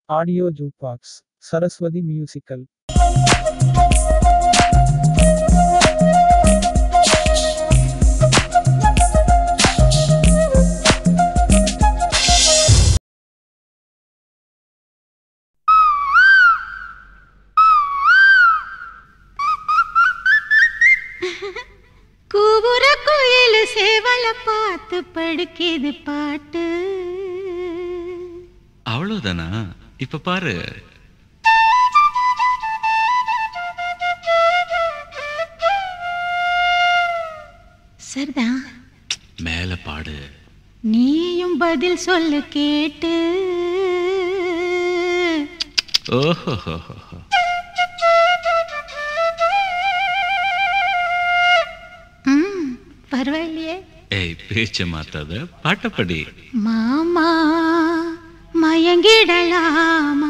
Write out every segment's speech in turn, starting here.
Audio జూపాక్స్ Saraswathi musical கூவுற குயில் சேவல பார்த்து படுக்கிது பாட்டு அவ்வளவுதானா இப்ப பாரு சரிதான் மேல பாடு நீயும் பதில் சொல்லு கேட்டு ஓஹோ ம், பரவாயில்லையே ஏய் பேச்ச மாத்தாத பாட்டப்படி மாமா மயங்கிடலாமா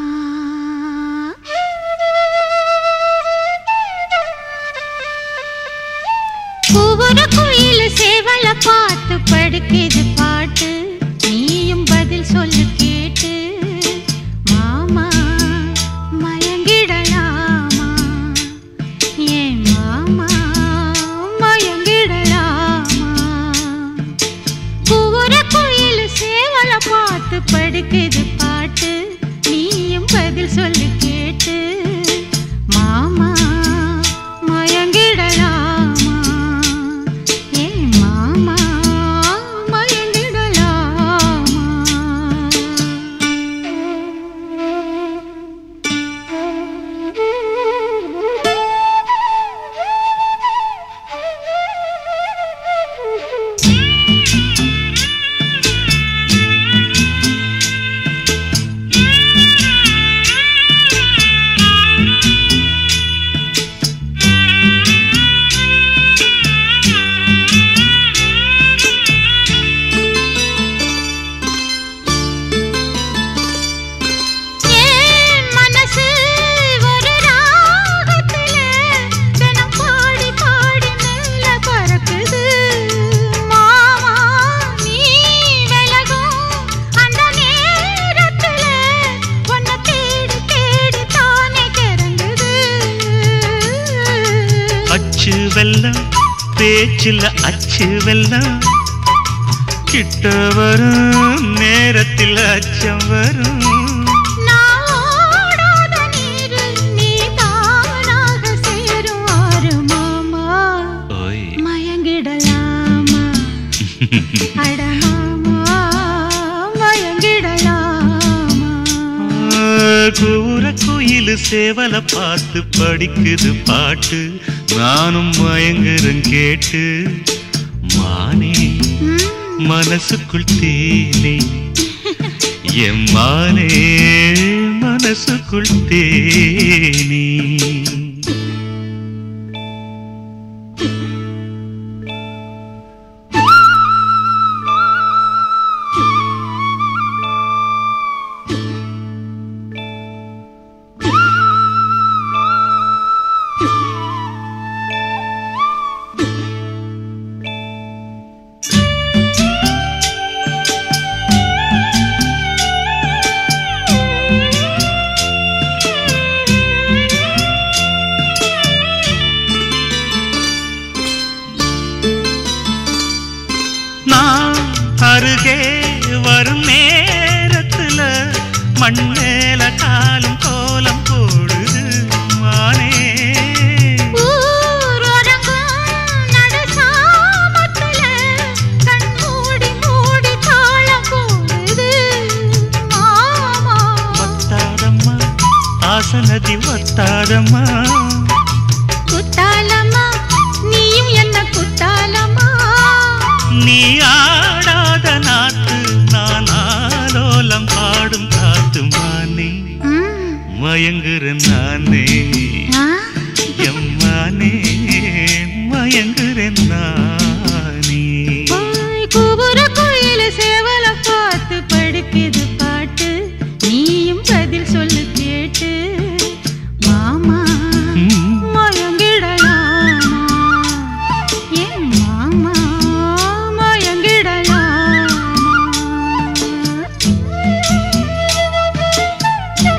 ஒவ்வொரு குயில் சேவல பார்த்து படுக்குது பாட்டு நீயும் பதில் சொல்லு கேட்டு மாமா மயங்கிடலாமா ஏன் மாமா மயங்கிடலாமா கூவுற குயில் சேவல பார்த்து படுக்குது பாட்டு நீயும் பதில் சொல்லு கேட்டு மாமா மயங்கிடலாமா ஏ மாமா மயங்கிடலாமா ஏன் மனசு ஒரு ராகத்தில தினம் பாடி பாடி மெல்ல பறக்குது மாமா நீ விலகும் அந்த நேரத்தில உன்னை தேடி தேடி தானே கிறங்குது அச்சு வெல்லம் பேச்சில் அச்சு வெல்லம் கிட்ட வரும் நேரத்தில் அச்சம் வரும் நான் ஓடாத நீரு நீ தானாக சேரும் ஆறு மாமா ஓய் மயங்கிடலாமா அட மாமா மயங்கிடலாமா கூற குயில் சேவல பார்த்து படிக்குது பாட்டு நானும் மயங்குறேன் கேட்டு மானே ம், மனசுக்குள் தேனே என் மானே மனசுக்குள் தேனே நான் அருகே வரும் நேரத்துல மண் மேல காலும் கோலம் போடுது மானே ஊரொரங்கும் நடுசாமத்துல கண் மூடி மூடி தாளம் போடுது மாமா ஒத்தாதம்மா ஆசனதி ஒத்தாதம்மா குத்தாலமா நீயும் என்ன குத்தாலமா நீ ஆடாத நாத்து நான் ஆலோலம் பாடும் காத்து மானே ம், மயங்குறேன் நானே ஆ, எம்மானே மயங்குறேன் நானே போய் கூவுற குயில சேவல பார்த்து படுக்குது பாட்டு நீயும் பதில் சொல்லு கேட்டு மாமா ம். மயங்கிடலாமா ஏன் மாமா மயங்கிடலாமா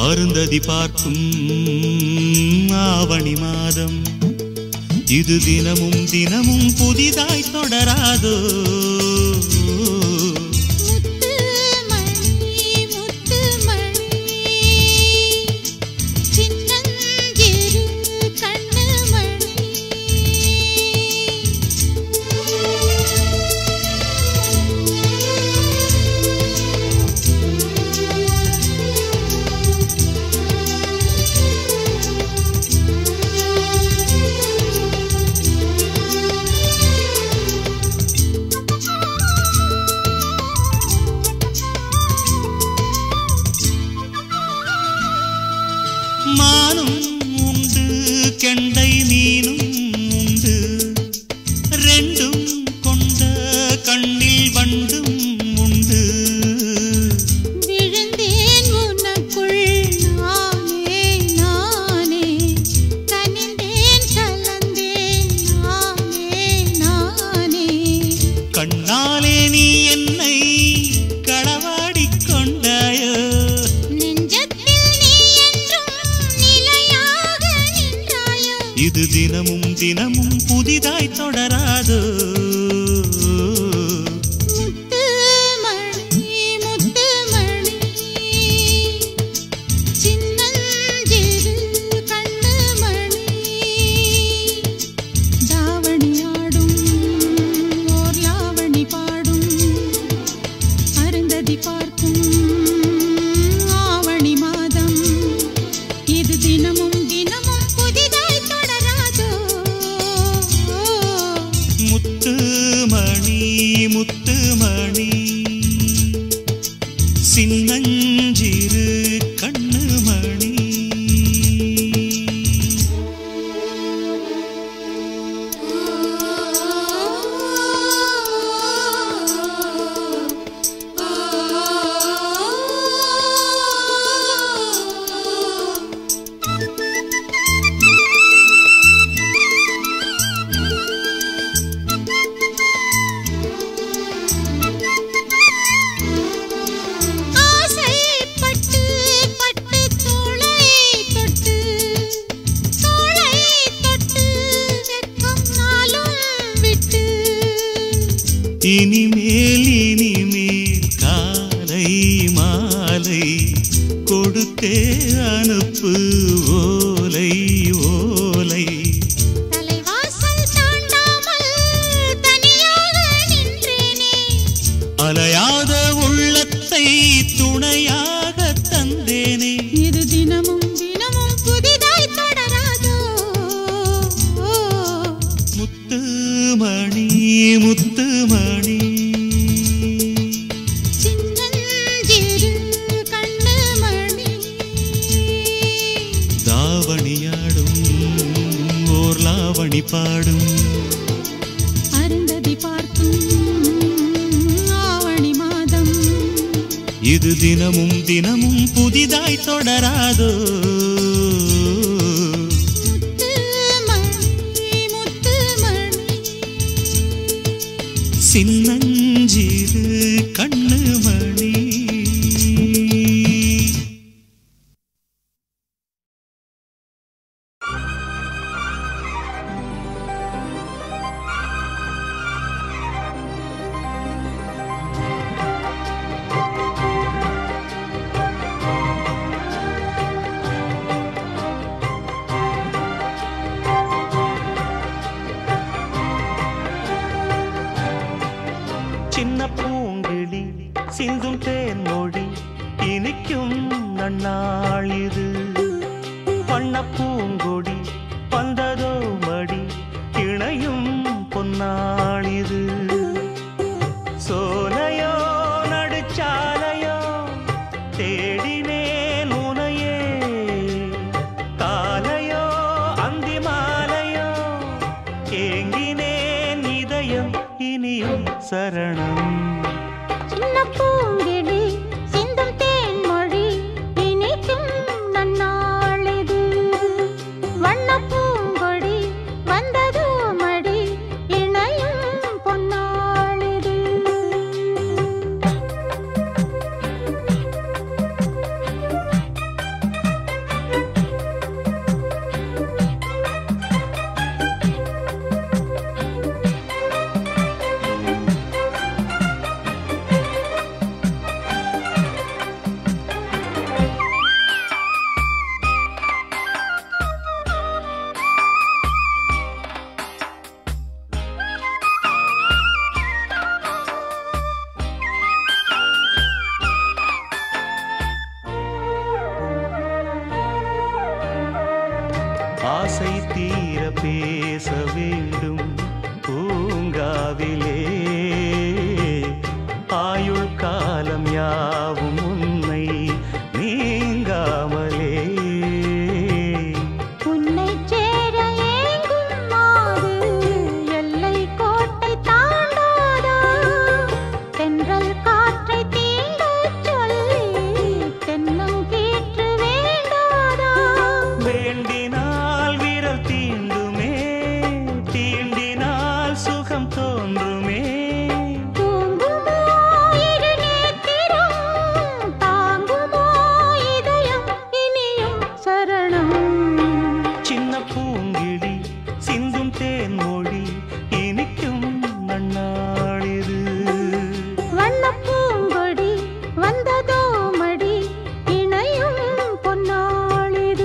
அருந்ததி பார்க்கும் ஆவணி மாதம் இது தினமும் தினமும் புதிதாய் தொடராதோ முத்து மணி முத்து மணி சின்னஞ்சிறு கண்ணு மணி மானும் உண்டு கெண்டை மீனும் உண்டு ரெண்டும் கொண்ட கண்ணில் வண்டும் உண்டு விழுந்தேன் உனக்குள் நானே நானே கனிந்தேன் கலந்தேன் நானே நானே கண்ணாலே நீ என்னை களவாடிக் கொண்டாயோ நெஞ்சத்தில் நீ என்றும் நிலையாக நின்றாயோ இது தினமும் தினமும் புதிதாய் தொடராதோ முத்து மணி முத்து மணி சின்னஞ்சிறு கண்ணு மணி தாவணி ஆடும் ஓர் லாவணி பாடும் அருந்ததி பார்க்கும் ஆவணி மாதம் இது தினமும் தினமும் புதிதாய் தொடராதோ முத்து மணி முத்து மணி சின்னஞ்சிறு கண்ணு மணி ஆசைப்பட்டு பட்டு தோளை தொட்டு தோளை தொட்டு வெட்கம் நாளும் விட்டு இனிமேல் இனிமேல் காலை மாலை கொடுத்தே அனுப்பு ஓலை ஓலை தலைவாசல் தாண்டாமல் தனியாக நின்றேனே அலையாத உள்ளத்தை துணையாக தந்தேனே இது தினமும் தினமும் புதிதாய் தொடராதோ முத்து மணி முத்து மணி சின்னஞ்சிறு கண்ணு மணி தாவணியாடும் ஓர் லாவணி பாடும் அருந்ததி பார்க்கும் ஆவணி மாதம் இது தினமும் தினமும் புதிதாய் தொடராதோ முத்து மணி முத்து மணி சின்னஞ்சிறு கண்ணு மணி சின்ன பூங்கிளி சிந்தும் தேன்மொழி இனிக்கும் நன்னாள் இது வண்ண பூங்கொடி வந்ததோ மடி இணையும் பொன்னாள் இது சோலையோ நடுச்சாலையோ தேடினேன் உனையே காலையோ அந்தி மாலையோ ஏங்கினேன் இதயம் இனியும் சரணம் சின்ன பூங்கிழி சிந்தும் தேன்மொழி இனிக்கும் நன்னாளிது வண்ண பூங்கொடி வந்ததோ மடி இணையும் பொன்னாளிது ஆசை தீர பேச வேண்டும் பூங்காவிலே ஆயுள் காலம் யாவும் உன்னை நீங்காமலே உன்னை சேர ஏங்கும் மாது எல்லை கோட்டை தாண்டாதா தென்றல் காற்றை தீண்டச் சொல்லி தென்னங்கீற்று வேண்டாதா வேண்டினால் விரல் தீண்டுமே தீண்டினால் சுகம் தோன்றுமே தூங்குமோ இரு நேத்திரம் தாங்குமோ இதயம் இனியும் சரணம் சின்ன பூங்கிழி சிந்தும் தேன்மொழி இனிக்கும் நன்னாளிது வண்ணப் பூங்கொடி வந்ததோ மடி இணையும் பொன்னாளிது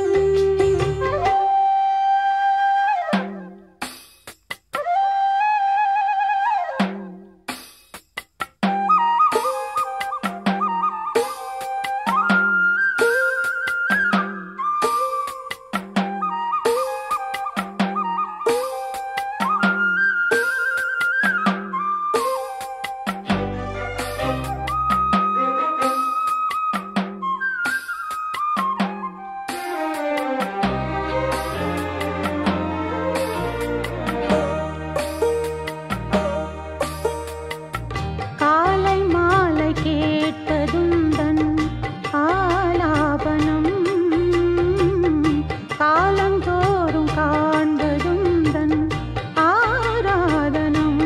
காலை மாலை கேட்டதுந்தன் ஆலாபனம் காலந்தோறும் காண்பதுந்தன் ஆராதனம்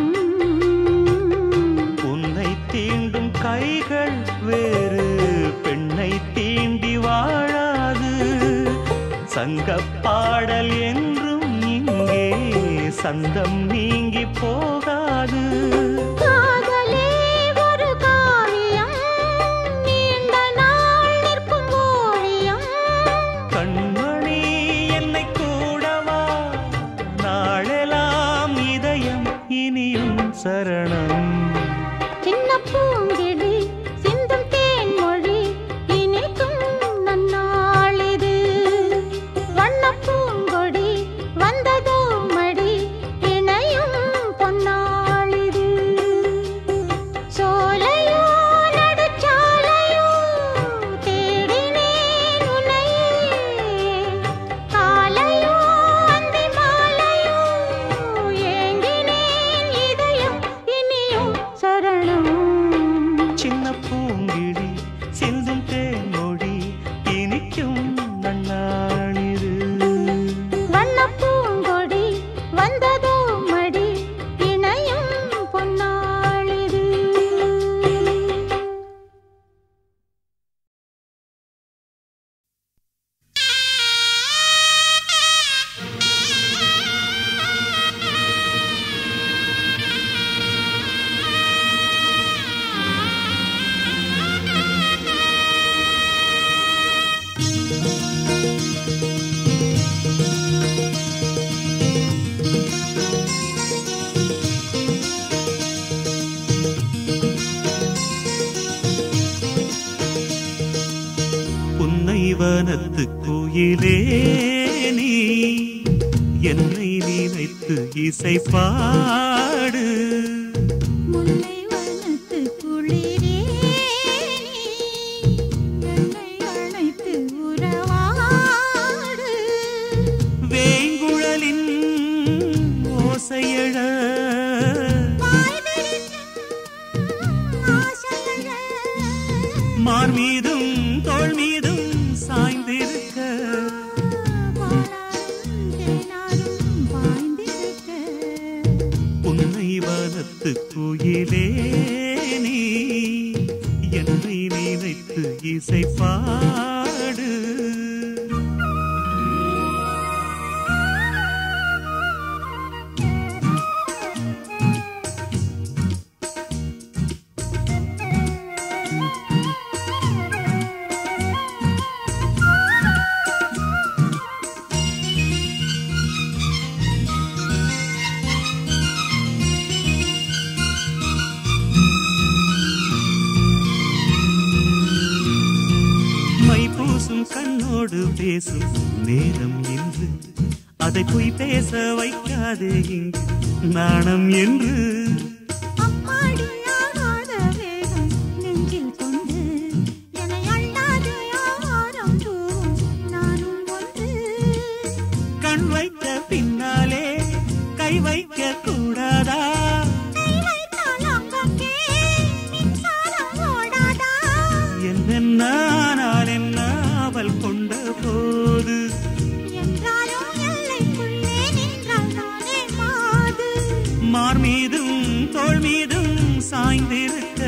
உன்னை தீண்டும் கைகள் வேறு பெண்ணை தீண்டி வாழாது சங்கப் பாடல் என்றும் இங்கே சந்தம் நீங்கி போகாது காதலே ஒரு காவியம் நீண்ட நாள் நிற்கும் ஓவியம் கண்மணி என்னை கூடவா நாளெல்லாம் இதயம் இனியும் சரணம் சின்ன பூங்கிழி சிந்தும் தேன்மொழி இனிக்கும் நன்னாளிது வண்ணப் பூங்கொடி வந்ததோ மடி இணையும் பொன்னாளிது சோலையோ நடுச்சாலையோ தேடினேன் உன்னையே காலையோ அந்தி மாலையோ ஏங்கினேன் இதயம் இனியும் சரணம் சின்ன பூங்கிழி சிந்தும் தேன்மொழி இனிக்கும் நன்னாளிது வண்ணப் பூங்கொடி வந்ததோ மடி இணையும் பொன்னாளிது புன்னை வனத்து குயிலே நீ என்னை நினைத்து இசை பாடு முல்லை வனத்து குளிரே நீ என்னை அழைத்து உறவாடு வேங்குழலின் ஓசையழ வாய் விரிக்கும் ஆசையழ. மார் மீதும் தோள் மீதும் சாய்ந்திருக்க பாலாரும் தேனாரும் பாய்ந்திருக்க. புன்னை வன கூசும் கண்ணோடு பேசும் நேரம் என்று அதை பொய் பேச வைக்காதே இங்கு நாணம் என்று அம்மாடி ஆகாத வேகம் நெஞ்சில் கொண்டு என்னை அள்ளாது ஆவாரம் தூவும் நானும் ஒன்று கண் வைத்த பின்னாலே கை வைக்க கூடாதா கை வைத்தால் அங்கங்கே மின்சாரம் ஓடாதா என்னென்ன ஆனால் என்ன அவள் கொண்ட போது என்றாலும் எல்லைக்குள்ளே நின்றால் தானே மாது மார் மீதும் தோள் மீதும் சாய்ந்திருக்க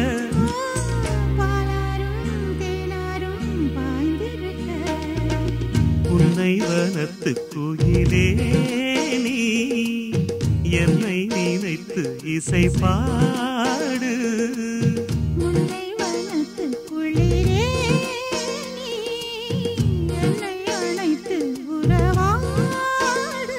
பாலாரும் தேனாரும் பாய்ந்திருக்க உன்னை வனத்து கோயிலே நீ என்னை நினைத்து இசை பாடு முல்லை வனத்து குளிரே நீ என்னை அணைத்து உறவாடு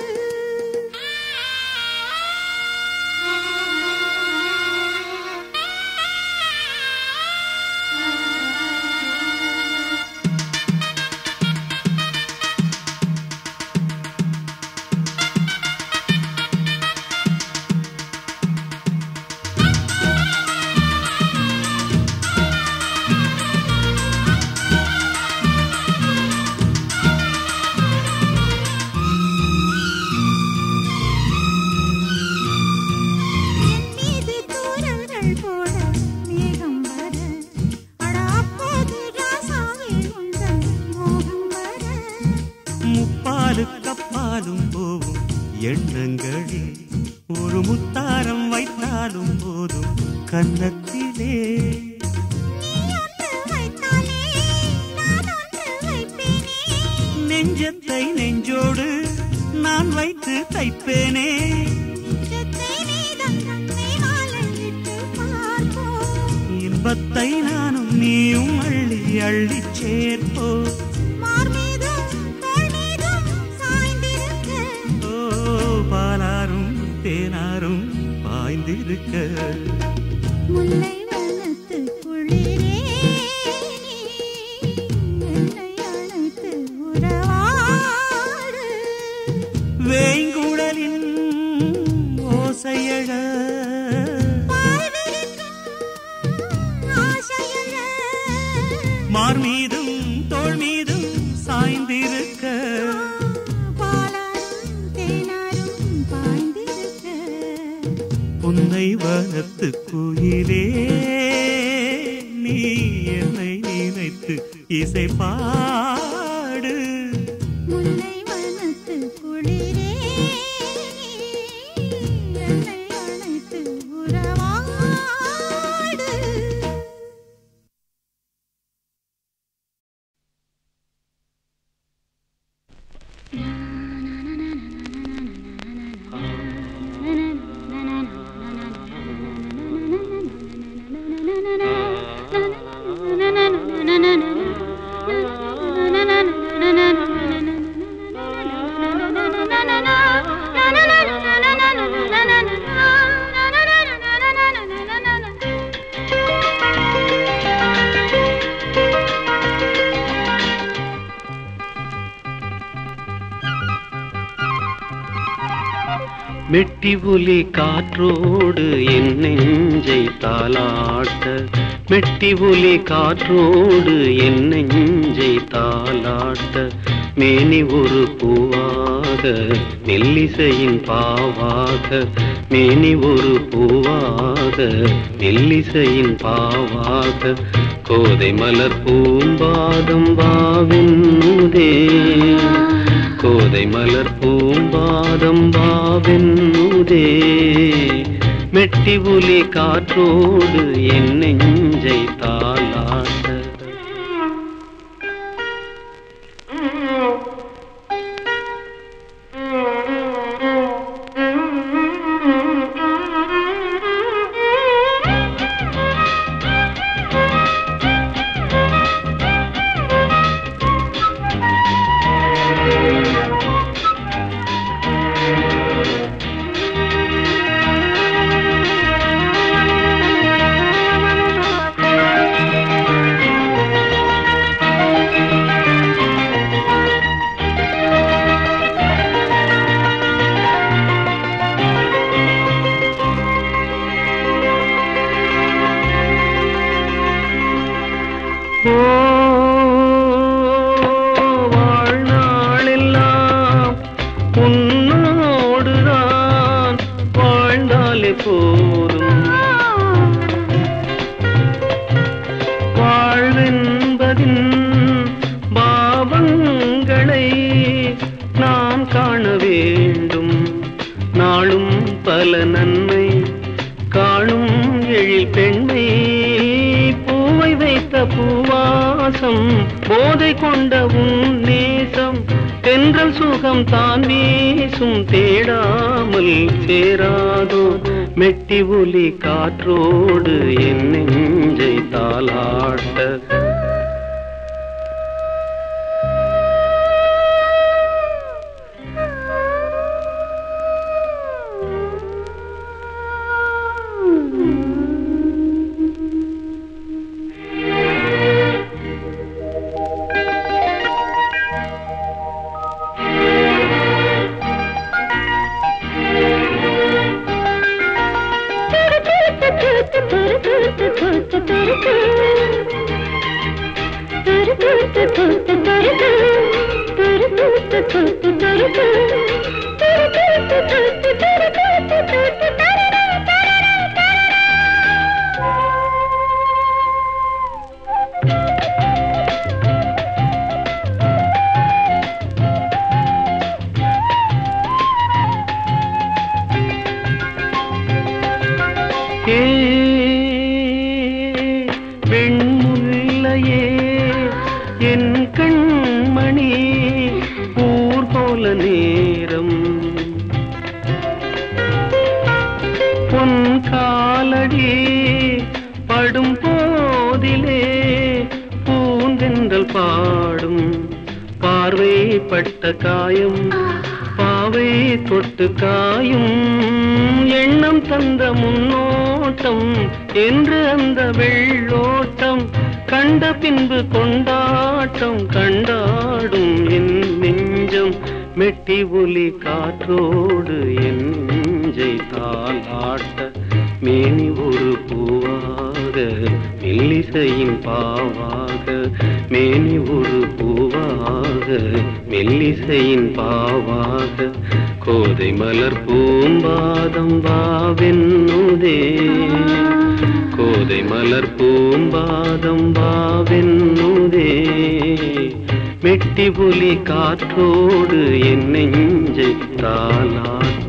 என் மீது தூரல்கள் போட மேகம் வர அட அப்போது ராசாவே உந்தன் மோகம் வர முப்பாலு கப்பாலும் போகும் எண்ணங்களில் ஒரு முத்தாரம் வைத்தாலும் போதும் கன்னத்திலே நீ ஒன்று வைத்தாலே நான் ஒன்று வைப்பேனே நெஞ்சத்தை நெஞ்சோடு நான் வைத்து தைப்பேனே நெஞ்சத்தை நீதான் கண்ணை மாலையிட்டு பார்ப்போம் இன்பத்தை நானும் நீயும் அள்ளி அள்ளி சேர்ப்போ மார் மீதும் தோள் மீதும் சாய்ந்திருக்க ஓ பாலாரும் தேனாரும் பாய்ந்திருக்க முல்லை வனத்து குளிரே நீ என்னை அணைத்து உறவாடு வேங்குழலின் ஓசையழ வாழ்விருக்கும் ஆசையல்ல மார் மீதும் தோள் மீதும் சாய்ந்திருக்க பாலாரும் தேனாரும் பாய்ந்திருக்க உன்னை வனத்து குயிலே நீ என்னை நினைத்து இசை பாடு முல்லை வனத்து குளிரே நீ என்னை அணைத்து உறவாடு மெட்டி ஒலி காற்றோடு என் நெஞ்சை தாளாட்ட மெட்டி ஒலி காற்றோடு என் நெஞ்சை தாளாட்ட மேனி ஒரு பூவாக மெல்லிசையின் பாவாக மேனி ஒரு பூவாக மெல்லிசையின் பாவாக கோதை மலர் பூம்பாதம் வாவின்னுதே கோதை மலர் பூம்பாதம் பாவென்னுதே மெட்டி ஒலி காற்றோடு என் நெஞ்சை தாளாட்ட Thank you. கண்களை நாம் காண வேண்டும் நாளும் பல நன்மை காணும் எழில் பெண்ணை பூவை வைத்த பூவாசம் போதை கொண்ட உன் நேசம் தென்றல் சுகம் தான் வீசும் தேடாமல் சேராதோ மெட்டி ஒலி காற்றோடு என் நெஞ்சை தாளாட்ட ஏ வெண்முல்லையே என் கண்மணி ஊர்கோல நேரம் பொன் காலடி படும் போதிலே பூந்தென்றல் பாடும் பார்வை பட்ட காயம் பாவை தொட்டு காயும் எண்ணம் தந்த முன்னோட்டம் என்று அந்த வெள்ளோட்டம் கண்ட பின்பு கொண்டாட்டம் கண்டாடும் என் நெஞ்சம் மெட்டி ஒலி காற்றோடு என் நெஞ்சை தாளாட்ட மேனி ஒரு பூவாக மெல்லிசையின் பாவாக மேனி ஒரு பூவாக மெல்லிசையின் பாவாக கோதை மலர் பூம்பாதம் வாவென்னுதே கோதை மலர் பூம்பாதம் வாவென்னுதே மெட்டி புலி காற்றோடு என் நெஞ்சை தாளாட்ட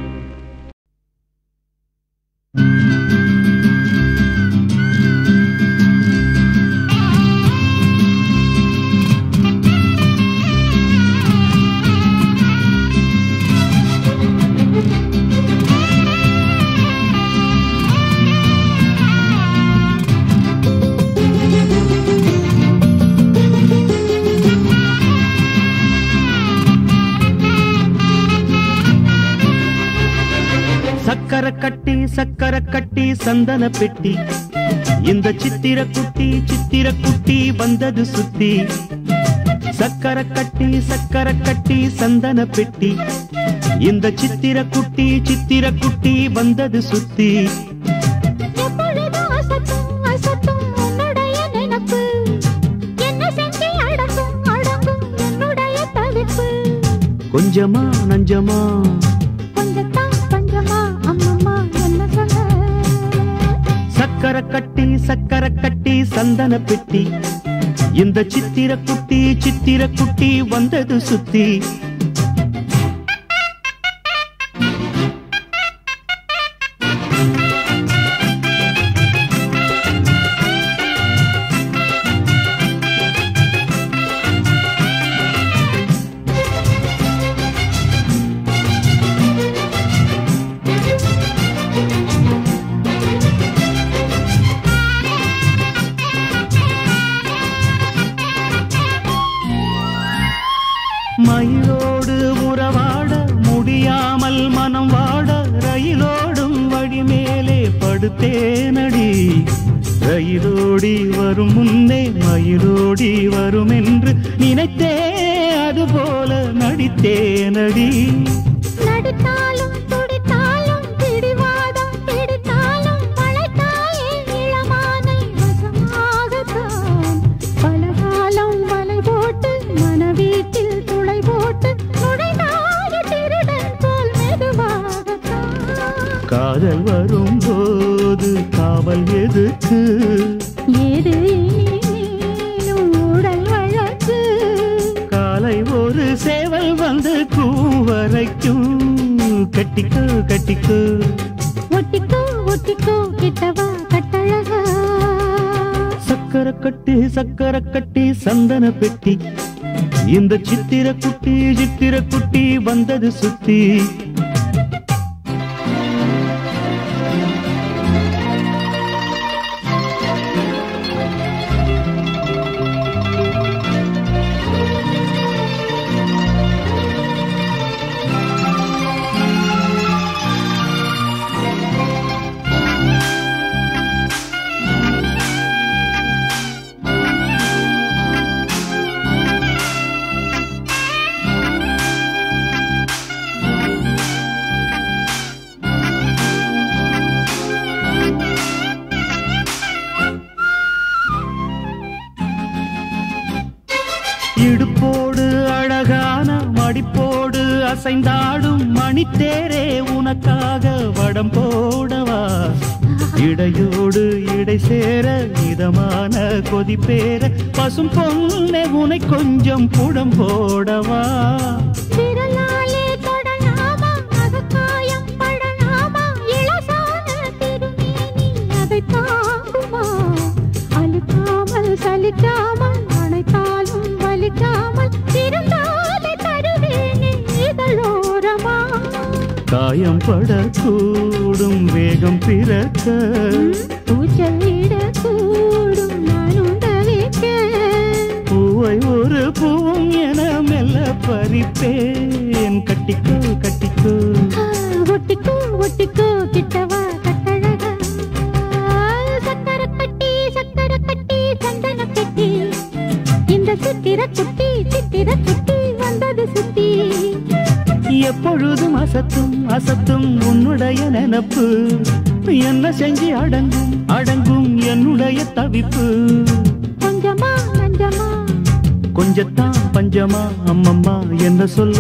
சக்கர கட்டி சக்கர கட்டி சந்தன பெட்டி இந்த சித்திர குட்டி சித்திர குட்டி வந்தது சுத்தி சக்கர கட்டி சக்கர கட்டி சந்தன பெட்டி இந்த சித்திர குட்டி சித்திர குட்டி வந்தது சுத்தி எப்பொழுதும் அசத்தும் அசத்தும் உன்னுடைய நினைப்பு என்ன செஞ்சு அடங்கும் அடங்கும் என்னுடைய தவிப்பு கொஞ்சமா நஞ்சமா கொஞ்சத்தான் பஞ்சமா அம்மம்மா என்ன சொல்ல சக்கர கட்டி சக்கர கட்டி சந்தன பெட்டி இந்த சித்திர குட்டி சித்திர குட்டி வந்தது சுத்தி மயிலோடு உறவாட முடியாமல் மனம் வாட ரயிலோடும் வழி மேலே படுத்தேனடி ரயிலோடி வரும் முன்னே மயிலோடி வரும் என்று நினைத்தே அதுபோல நடித்தேனடி நடித்தாலும் துடித்தாலும் பிடிவாதம் பிடித்தாலும் வளைத்தாயே இளமானை வசமாகத்தான் பலகாலம் வலை போட்டு மனவீட்டில் துளை போட்டு நுழைந்தாய திருடன் போல் மெதுவாகத்தான் காதல் வரும்போது காவல் எதுக்கு ஏது இனி நீளும் உடல் வழக்கு ஒரு சேவல் வந்து கூவரைக்கும் கட்டிக்கோ கட்டிக்கோ ஒட்டிக்கோ ஒட்டிக்கோ கிட்டவா கட்டழகா சக்கர கட்டி சக்கர கட்டி சந்தன பெட்டி இந்த சித்திர குட்டி சித்திர குட்டி வந்தது சுத்தி இடுப்போடு அழகான மடிப்போடு அசைந்தாடும் மணித்தேரே உனக்காக வடம் போடவா இடையோடு இடை சேர இதமான கொதிப்பேர பசும் பொண்ணே உனை கொஞ்சம் புடம் போடவா விரலாலே தொடலாமா அகக்காயம் படலாமா இளசான திருமேனி அதை தாங்குமா அழுக்காமல் சலிக்காமல் அணைத்தாலும் வலிக்காமல் இருந்தாலே தருவேனே இதழோரமா காயம் படக்கூடும் வேகம் பிறக்க பூச்சலிட கூடும் நானும் தவிக்க பூவை ஒரு பூவும் என மெல்ல பறிப்பேன் கட்டிக்கோ கட்டிக்கோ ஆ, ஒட்டிக்கோ ஒட்டிக்கோ கிட்டவா கட்டழகா சக்கர கட்டி சக்கர கட்டி சந்தன கட்டி இந்த சித்திர குட்டி சித்திர குட்டி வந்தது சுத்தி எப்பொழுதும் அசத்தும் அசத்தும் உன்னுடைய நினப்பு என்ன செஞ்சு அடங்கும் அடங்கும் என்னுடைய தவிப்பு கொஞ்சமா நஞ்சமா கொஞ்சத்தான் பஞ்சமா அம்மம்மா என்ன சொல்ல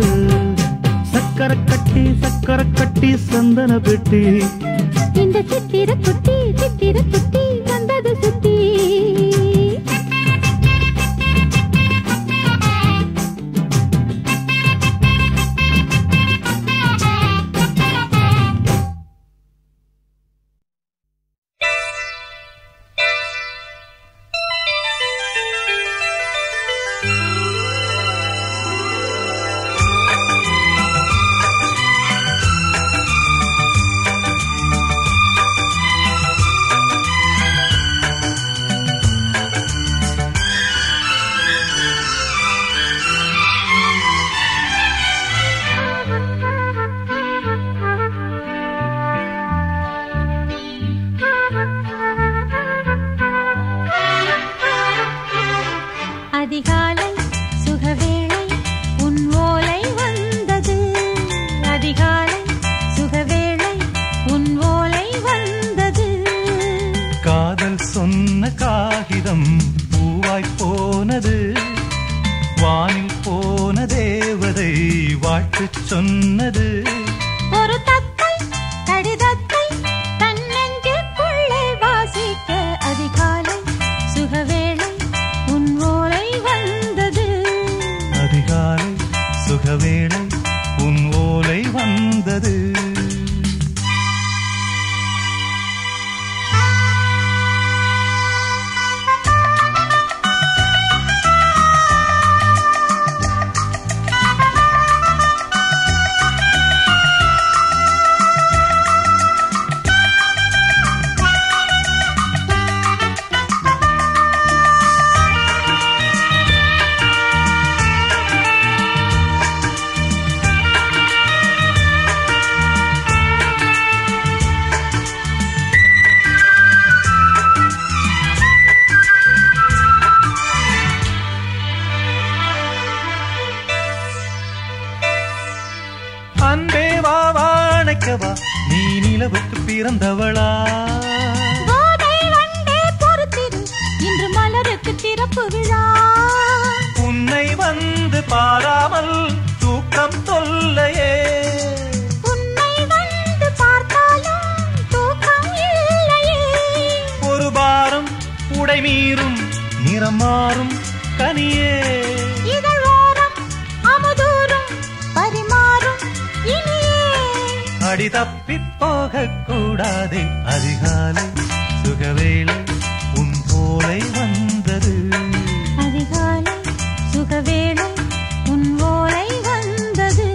சக்கர கட்டி சக்கர கட்டி சந்தன பெட்டி இந்த சித்திர குட்டி சித்திர குட்டி வந்தது சுத்தி அதிகாலை சுகவேளை உன் ஓலை வந்தது அதிகாலை சுகவேளை உன் ஓலை வந்தது காதல் சொன்ன காகிதம் பூவாய் போனது வானில் போன தேவதை வாழ்த்துச் சொன்னது ஒரு தத்தை கடிதத்தை தன் நெஞ்சுக்குள்ளே வாசிக்க அதிகாலை சுகவேளை உன் ஓலை வந்தது அதிகாலை சுகவேளை உன் ஓலை வந்தது அன்பே வா வா அணைக்கவா நீ நிலவுக்கு பிறந்தவளா கோதை வண்டே பொறுத்திரு இன்று மலருக்கு திறப்பு விழா உன்னை வந்து பாராமல் தூக்கம் தொல்லையே உன்னை வந்து பார்த்தாலும் தூக்கம் இல்லையே ஒரு பாரம் உடை மீறும் நிறம் மாறும் கனியே இதழோரம் தப்பி போக கூடாதே அதிகாலை சுகவேளை உன் போலை வந்தது அதிகாலை சுகவேளை உன் ஓலை வந்தது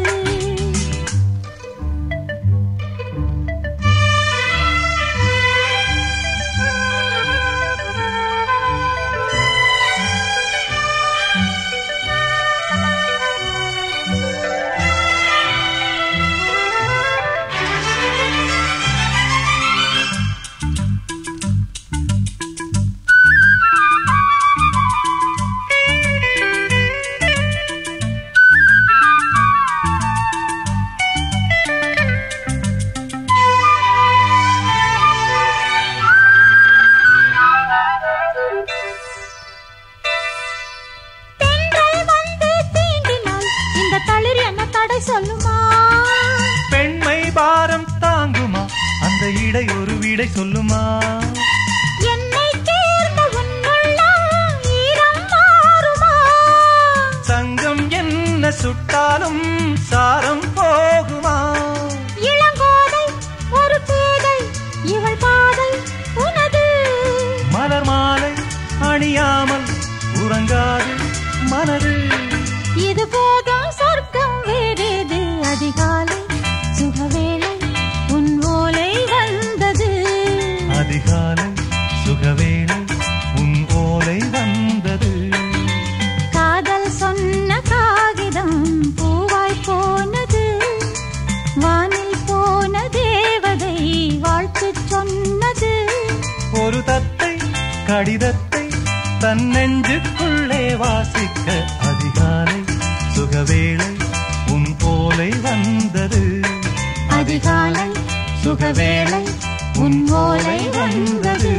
தென்றல் வந்து தீண்டினால் இந்த தளிர் என்ன தடை சொல்லுமா பெண்மை பாரம் தாங்குமா அந்த இடை ஒரு விடை சொல்லுமா என்னை தேர்ந்த உன்னுள்ளம் ஈரம் மாறுமா சங்கம் என்ன சுட்டாலும் சாரம் போகுமா இளங்கோதை ஒரு பேதை இவள் பாதை உனது மலர் மாலை அணியாமல் உறங்காது மனது இது போதும் சொர்க்கம் வேறேது அதிகாலை சுகவேளை உன் ஓலை வந்தது அதிகாலை சுகவேளை உன் ஓலை வந்தது காதல் சொன்ன காகிதம் பூவாய் போனது வானில் போன தேவதை வாழ்த்து சொன்னது ஒரு தத்தை கடிதத்தை தன் நெஞ்சுக்குள்ளே வாசிக்க அதிகாலை சுகவேளை உன் ஓலை வந்தது அதிகாலை சுகவேளை உன் ஓலை வந்தது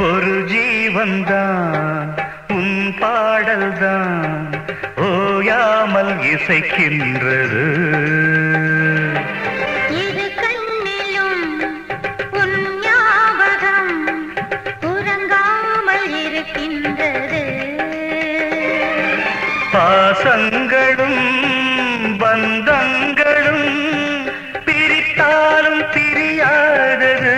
ஒரு ஜீவன்தான் உன் பாடல்தான் ஓயாமல் இசைக்கின்றது இரு கண்ணிலும் உன் ஞாபகம் உறங்காமல் இருக்கின்றது பாசங்களும் பந்தங்களும் பிரித்தாலும் பிரியாதது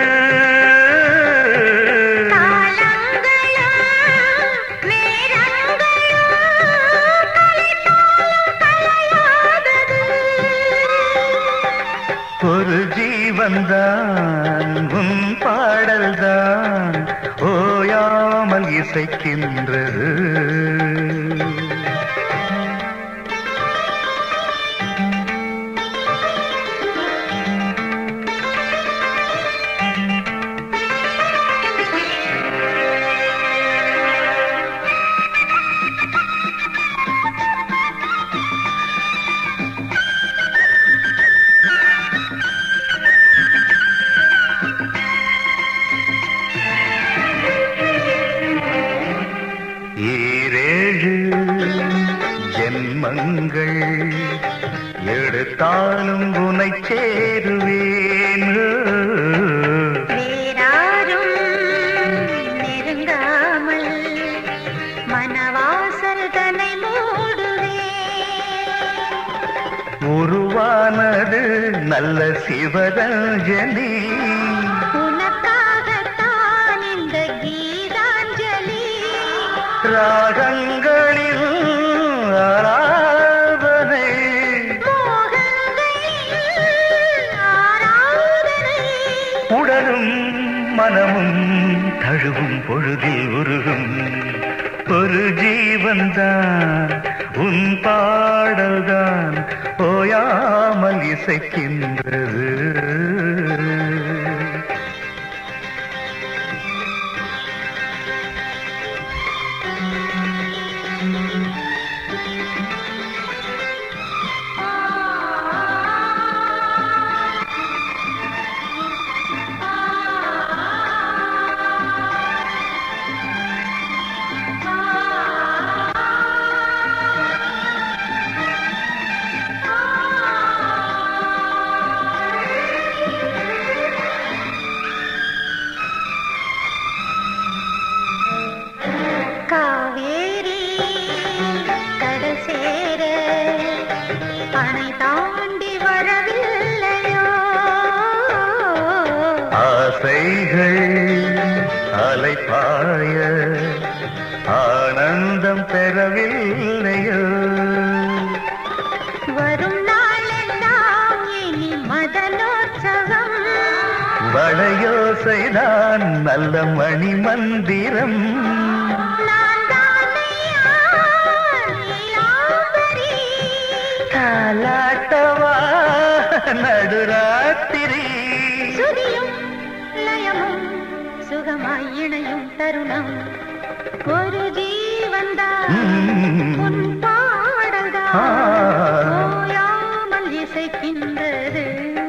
காலங்களும் நேரங்களும் கலைத்தாலும் கலையாதது ஒரு ஜீவன்தான் உன் பாடல்தான் ஓயாமல் இசைக்கின்றது ஈரேழு ஜென்மங்கள் எடுத்தாலும் உனை சேருவேன் வேறாரும் நெருங்காமல் மனவாசல் தன்னை மூடுவே உருவானது நல்ல சிவரஞ்சனி உனக்காகத்தான் இந்த கீதாஞ்சலி ராகங்களில் ஆராதனை மோகங்களில் ஆராதனை உடலும் மனமும் தழுவும் பொழுதில் உருகும் ஒரு ஜீவன்தான் உன் பாடல்தான் ஓயாமல் இசைக்கின்றது காவேரி கடல் சேர அணை தாண்டி வரவில்லையோ ஆசைகள் அலைப்பாய ஆனந்தம் பெறவில்லையோ வரும் நாளெல்லாம் இனி மதனோற்சவம் வளையோசைதான் நல்ல மணி மந்திரம் நான் தானையா நீலாம்பரி தாலாட்டவா நடுராத்திரி சுதியும் லயமும் சுகமாய் இணையும் தருணம் ஒரு ஜீவன்தான் ம். உன் பாடல்தான் ஆ. ஓயாமல் இசைக்கின்றது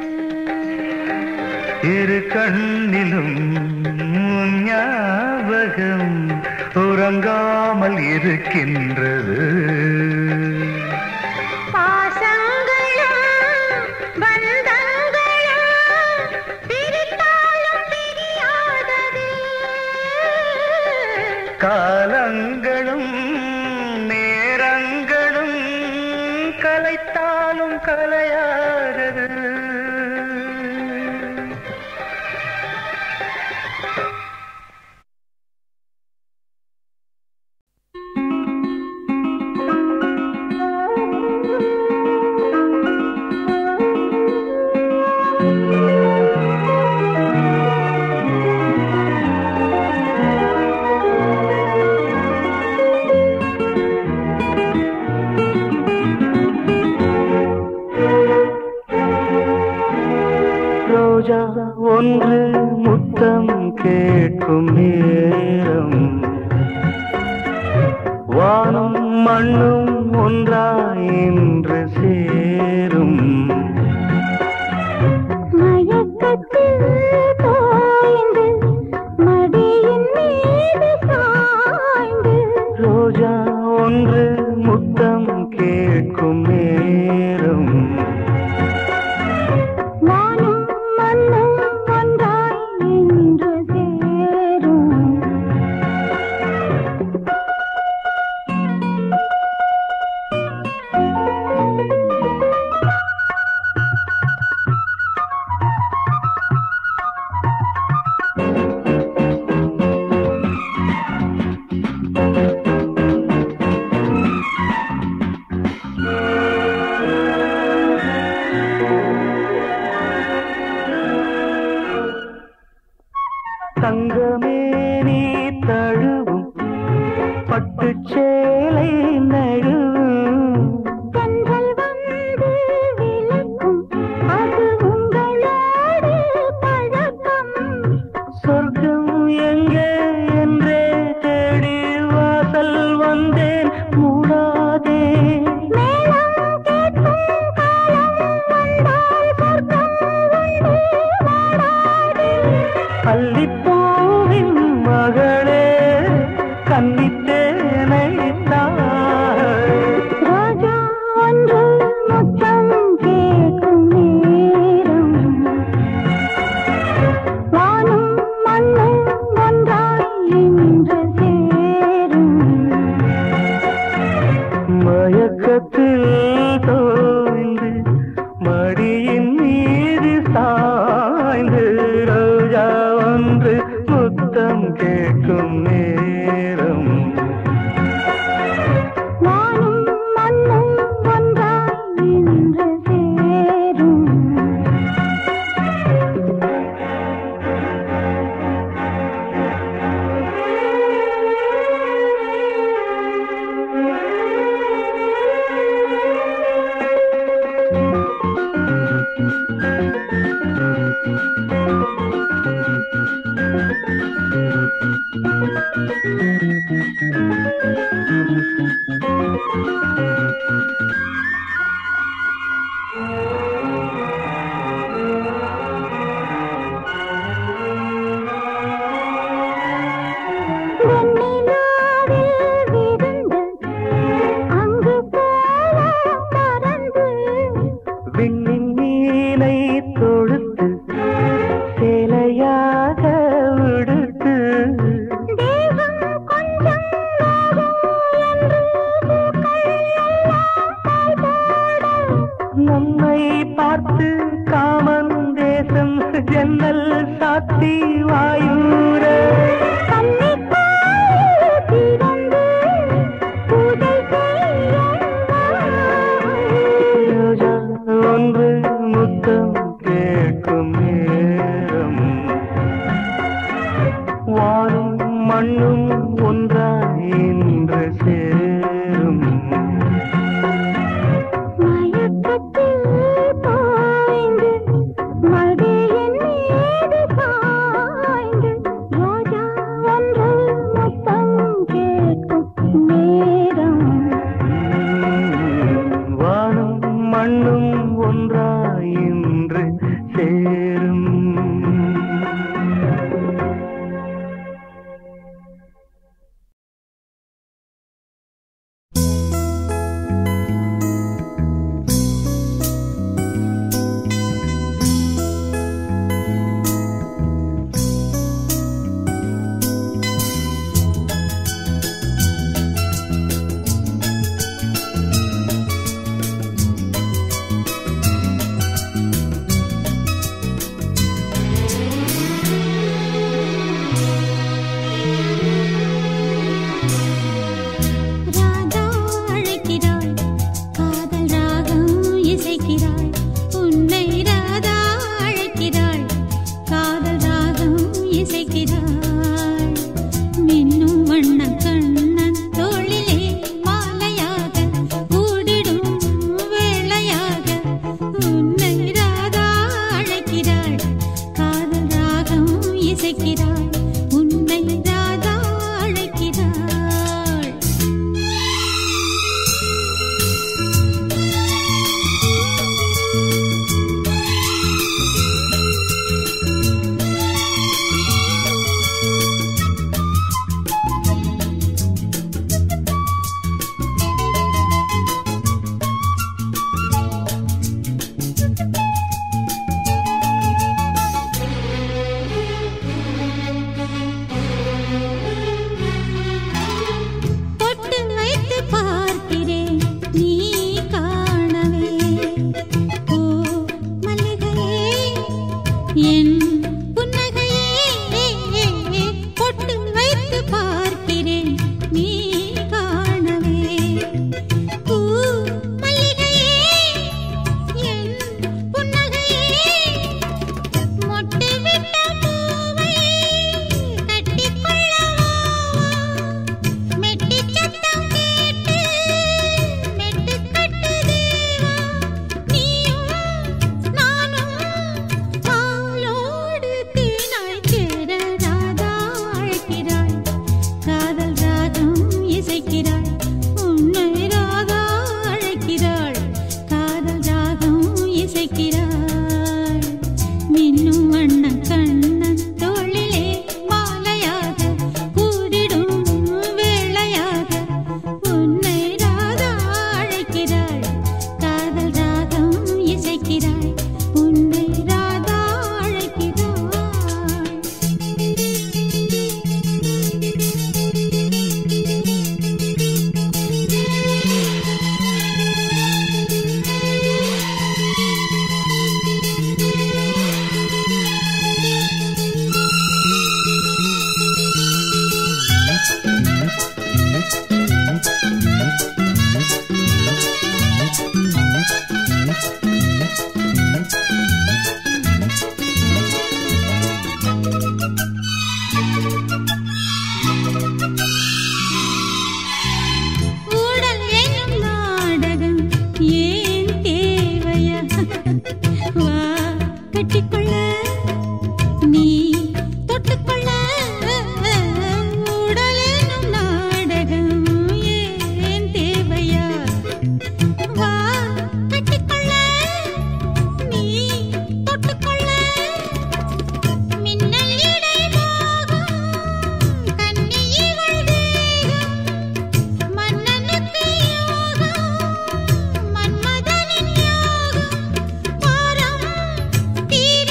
இரு கண்ணிலும் உன் ஞாபகம் உறங்காமல் இருக்கின்றது பாசங்களும் பந்தங்களும் பிரித்தாலும் பிரியாதது காலங்களும் நேரங்களும் கலைத்தாலும் கலையாதது ரோஜா ஒன்று முத்தம் கேட்கும் நேரம் வானம் மண்ணும் ஒன்றாய் இன்று சேரும் மயக்கத்தில் தோய்ந்து மடியின் மேல் தங்கமே நீ தழுவும் பட்டு சேலை நழுவும் கண்கள் வந்து விளக்கும் அது உங்களோடு பழக்கம் சொர்க்கம் எங்கே என்றே தேடி வாசல் வந்தேன் மூடாதே மேளம் கேட்கும் காலம் வந்தால் சொர்க்கம் உண்டு வாடாதே அல்லிப்பூவின் மகளே கன்னித்தேனை தாய் ரோஜா ஒன்று முத்தம் கேட்கும் நேரம் வானும் மண்ணும் ஒன்றாய் இன்று சேரும் மயக்கத்தில் தோய்ந்து மடியின் மீது சாய்ந்து ரோஜா ஒன்று முத்தம் கேட்கும் நேரம் வானும் மண்ணும் ஒன்றாய் இன்று சேரும் வெண்ணிலாவில் விருந்து அங்கு போவோம் பறந்து விண்ணின் மீனை தொடுத்து சேலையாக விடுத்து தேகம் கொஞ்சம் நோகும் என்று பூக்கள் எல்லாம் பாய் போட நம்மை பார்த்து காமன் தேசம் ஜன்னல் சாத்தி வாயூர கன்னிப்பாய் திறந்து பூஜை செய்ய ரோஜா ஒன்று முத்தம் கேட்கும் நேரம் வானும் மண்ணும் ஒன்றாய் இன்று சேரும் மயக்கத்தில் தோய்ந்து மடியின் மீது சாய்ந்து ரோஜா ஒன்று முத்தம் கேட்கும் நேரம் வானும் மண்ணும் ஒன்றாய் இன்று சேரும் ராதா அழைக்கிறாள் காதல் ராகம் இசைக்கிறாள் உன்னை ராதா அழைக்கிறாள் காதல் ராகம் இசைக்கிறாள் மின்னும் வண்ணம் கண்ணன் தோளிலே மாலையாக கூடிடும் வேளையாக உன்னை ராதா அழைக்கிறாள் காதல் ராகம் இசைக்கிறாள் உன்னை ராதா அழைக்கிறாள் தொட்டு வைத்து பார்க்கிறேன் நீ காணவே ஓ மல்லிகையே என் புன்னகையே பொட்டு வைத்து பார்க்கிறேன் நீ காணவே பூ மல்லிகையே என் புன்னகையே மொட்டு விட்ட பூவை தொட்டுக்கொள்ள நீ தொட்டுக்கொள்ள உடலெனும் நாடகம் ஏன் தேவையா வா கட்டிக்கொள்ள நீ தொட்டுக்கொள்ள மின்னல் இடை போகும் கன்னியிகள் தேகம் மன்னனுக்கு யோகம் மன்மதனின் யோகம் பாரம் தீர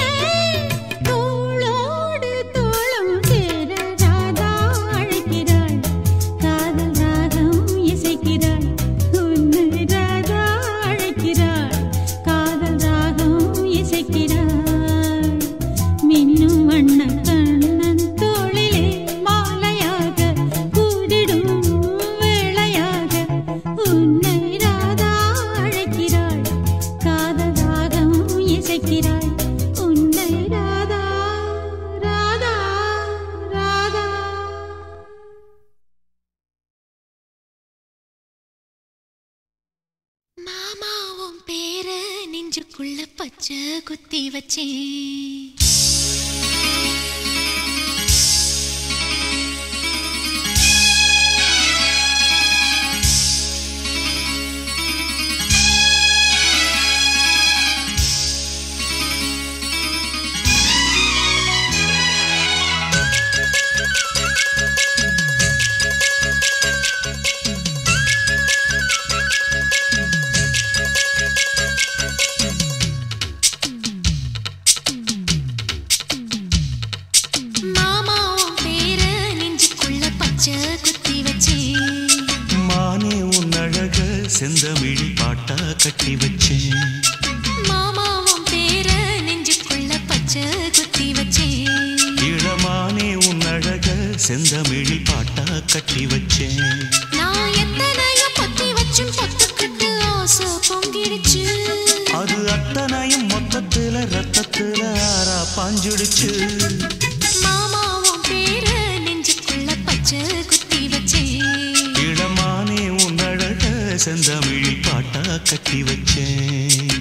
தோளோடு தோளும் சேர ராதா அழைக்கிறாள் காதல் ராகம் இசைக்கிறாள் உன்னை ராதா அழைக்கிறாள் காதல் ராகம் இசைக்கிறாள் மின்னும் வண்ண கண்ணன் தோளிலே மாலையாக கூடிடும் வேளையாக உன்னை ராதா அழைக்கிறாள் காதல் ராகம் இசைக்கிறாள் உன்னை ராதா ராதா ராதா மாமாவும் பேர நெஞ்சுக்குள்ள பச்சை குத்தி வச்சேன் மாமாவும் பேர நெஞ்சுக்குள்ள பச்சை குத்தி வச்சேன் மானே உன் அழக செந்தமிழி பாட்டா கட்டி வச்சேன் மாமாவும் பேர நெஞ்சுக்குள்ள பச்சை குத்தி வச்சேன் இளமானே உன் அழக செந்தமிழில் பாட்டா கட்டி வச்சேன் நான் எத்தனையோ பொத்தி வச்சும் பொத்துக்கிட்டு ஆசை பொங்கிடுச்சு அது அத்தனையும் மொத்தத்துல ரத்தத்துல ஆறா பாஞ்சுடுச்சு மாமாவும் பேர நெஞ்சுக்குள்ள பச்சை குத்தி வச்சேன் இளமானே உன் அழக செந்தமிழில் பாட்டா கட்டி வச்சேன்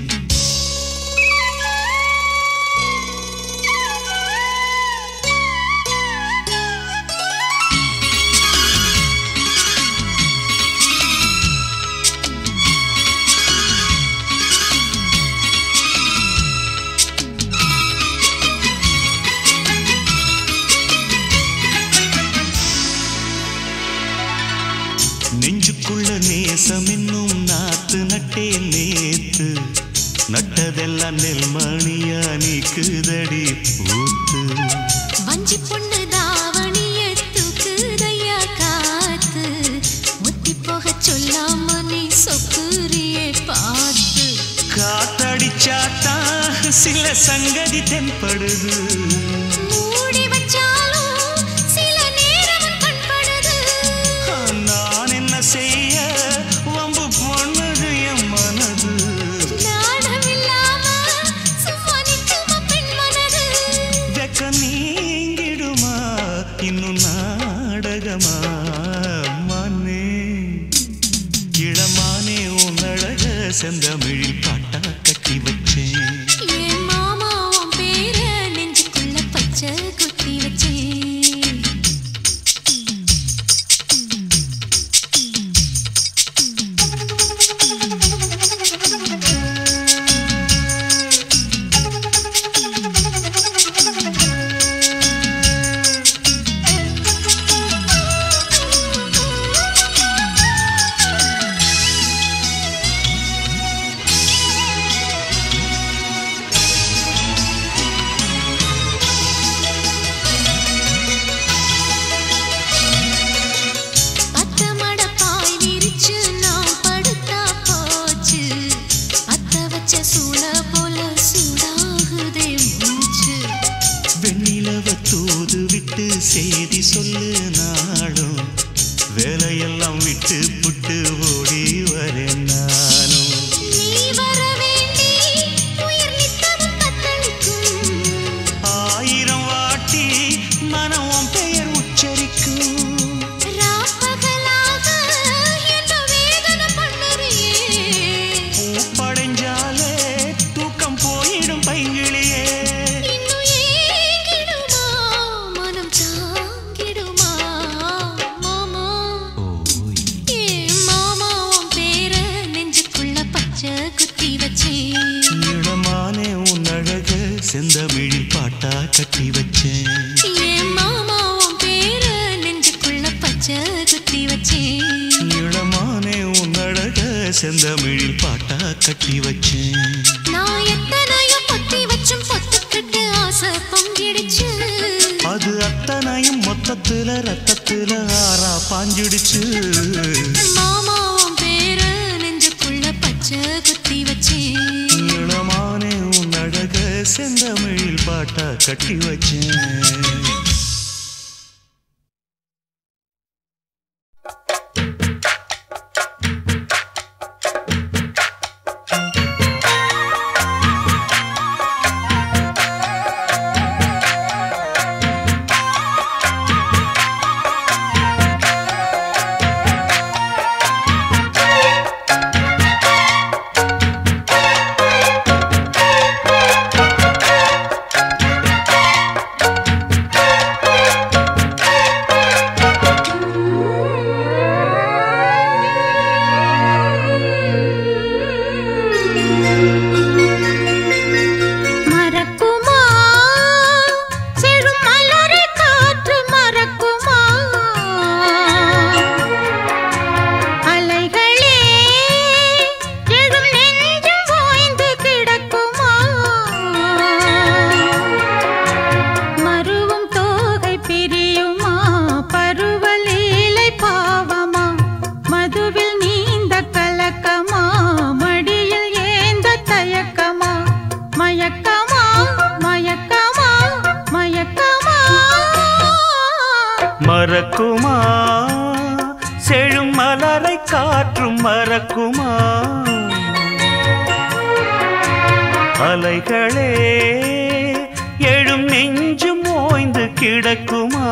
நெஞ்சுக்குள்ள நேசம் என்னும் நாத்து நட்டே நேத்து நட்டதெல்லாம் நெல்மணியா நீக்குதடி பூத்து வஞ்சி பொண்ணு தாவணிய தூக்குதையா காத்து முத்தி போக சொல்லாம நீ சொக்குரியே பார்த்து காத்தடிச்சாத்தா சில சங்கதி தென்படுது மூடி வச்சாலும் சில நேரம் கண்படுது நான் என்ன செய்ய வம்பு பொண்ணுது என் மனது நாணம் இல்லாம சும்மா நிற்குமா பெண் மனது வெக்க நீங்கிடுமா இன்னும் நாடகமா மனே இளமானே உன் அழக செந்தமிழில் பாட்டா கட்டி வச்சேன் என் மாமாவும் பேர நெஞ்சுக்குள்ள பச்சை குத்தி வச்சேன் அத்த மடப்பாய் விரிச்சு நான் படுத்தா போச்சு அத்த வச்ச சூட போல சூடாகுதே மூச்சு வெண்ணிலவ தூது விட்டு செய்தி சொல்லு நாளும் வேலையெல்லாம் விட்டு புட்டு ஓடி வரேன் நானும் நீ வர வேண்டி உயிர் நித்தமும் தத்தளிக்கும் ஆயிரம் வாட்டி மனம் உன் பெயர் உச்சரிக்கும் ராப்பகலாக என்ன வேதனை பண்ணுறியே பூப்படைஞ்சாலே தூக்கம் போயிடும் பைங்கிளியே பாட்டா கட்டி வச்சேன் என் மாமா உன் பேர நெஞ்சுக்குள்ள பச்சை குத்தி வச்சேன் இளமானே உன் அழக செந்தமிழில் பாட்டா கட்டி வச்சேன் நான் எத்தனையோ பொத்தி வச்சும் பொத்துக்கிட்டு ஆசை பொங்கிடுச்சு அது அத்தனையும் மொத்தத்துல ரத்தத்துல ஆறா பாஞ்சிடுச்சு மாமா உன் பேர நெஞ்சுக்குள்ள பச்சை குத்தி வச்சேன் இளமானே உன் அழக செந்தமிழில் பாட்டா கட்டி வச்சேன் மறக்குமா செழும் மலரை காற்று மறக்குமா அலைகளே எழும் நெஞ்சும் ஓய்ந்து கிடக்குமா மருவும் தோகை பிரியுமா பருவலீலை பாவமா மதுவில் நீந்த கலக்கமா மடியில் ஏந்த தயக்கமா மயக்கமா மயக்கமா மயக்கமா மறக்குமா செழும் மலரை காற்றும் மறக்குமா அலைகளே எழும் நெஞ்சும் ஓய்ந்து கிடக்குமா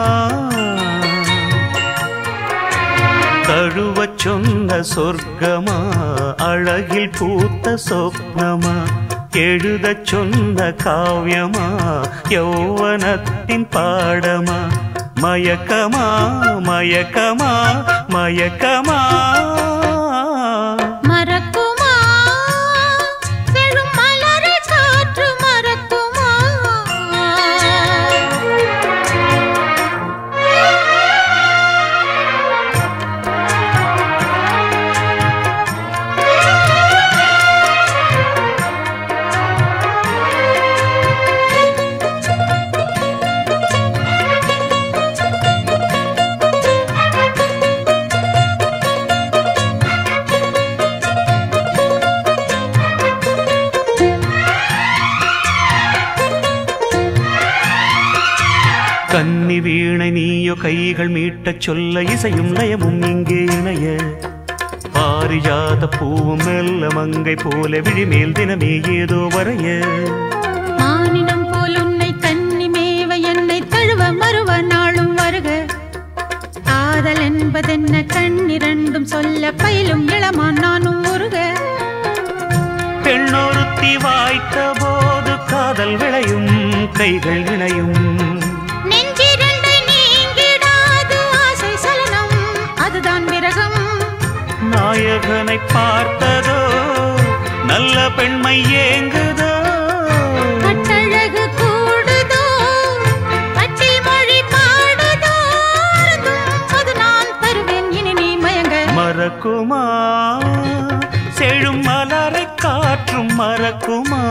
தழுவச் சொன்ன சொர்க்கமா அழகில் பூத்த சொப்னமா எழுதச் சொன்ன காவியமா யௌவனத்தின் பாடமா மயக்கமா மயக்கமா மயக்கமா மறக்குமா செழும் மலரை காற்று மறக்குமா கன்னி வீணை நீயோ கைகள் மீட்டச் சொல்ல இசையும் லயமும் இங்கே இணைய பாரிஜாத பூவும் மெல்ல மங்கை போல விழிமேல் தினமே ஏதோ வரைய மானினம் போல் உன்னை கன்னி மேவ என்னை தழுவ மறுவ நாளும் வருக காதல் என்பதென்ன கண்ணிரண்டும் சொல்ல பயிலும் இளமான் நானும் உருக பெண்ணொருத்தி வாய்த்த போது காதல் விளையும் கைகள் இணையும் நெஞ்சிரண்டை நீங்கிடாது ஆசை சலனம் அதுதான் விரகம் நாயகனை பார்த்ததோ நல்ல பெண்மை ஏங்குதோ கட்டழகு கூடுதோ கட்டில் மொழி பாடுதோ அருந்தும் அது நான் தருவேன் இனி நீ மயங்க மறக்குமா செழும் மலரை காற்றும் மறக்குமா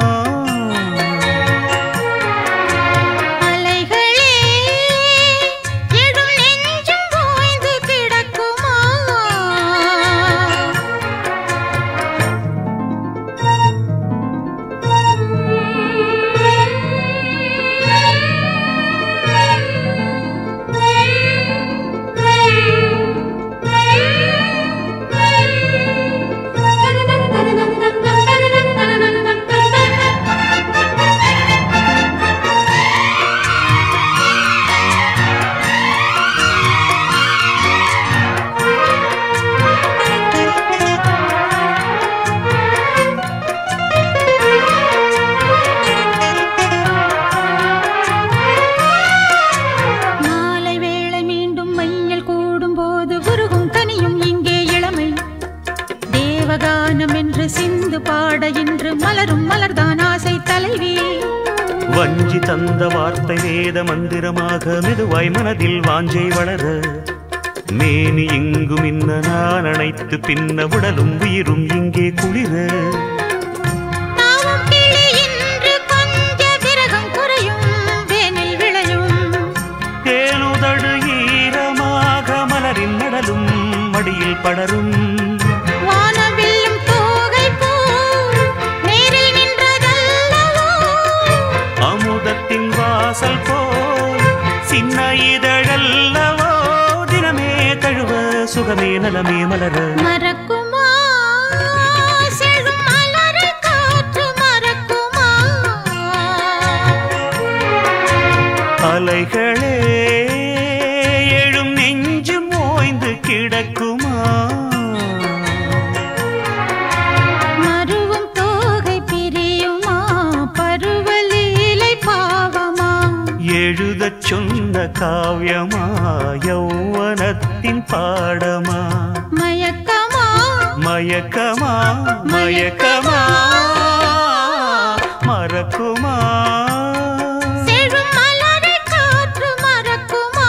அலைகளே எழும் நெஞ்சும் ஓய்ந்து கிடக்குமா தந்த வார்த்தை வேத மந்திரமாக மெதுவாய் மனதில் வாஞ்சை வளர மேனி எங்கும் இன்ன நான் அணைத்து பின்ன உடலும் உயிரும் இங்கே குளிர நாமும் கிளி இன்று கொஞ்ச விரகம் குறையும் வேனில் விளையும் தேனுதடு ஈரமாக மலரின் நடலும் மடியில் படரும் வானவில்லும் தோகை பூ நேரில் நின்றதல்லவோ அமுதத்தின் வாசல் போல் சின்ன இதழல்லவோ தினமே தழுவ சுகமே நலமே மலர மறக்குமா செழும் மலரை காற்று மறக்குமா அலைகளே எழும் நெஞ்சும் ஓய்ந்து கிடக்குமா மருவும் தோகை பிரியுமா பருவலீலை பாவமா எழுதச் சொன்ன காவியமா யௌவனத்தின் பாடமா மயக்கமா மயக்கமா மயக்கமா மறக்குமா செழும் மலரை காற்று மறக்குமா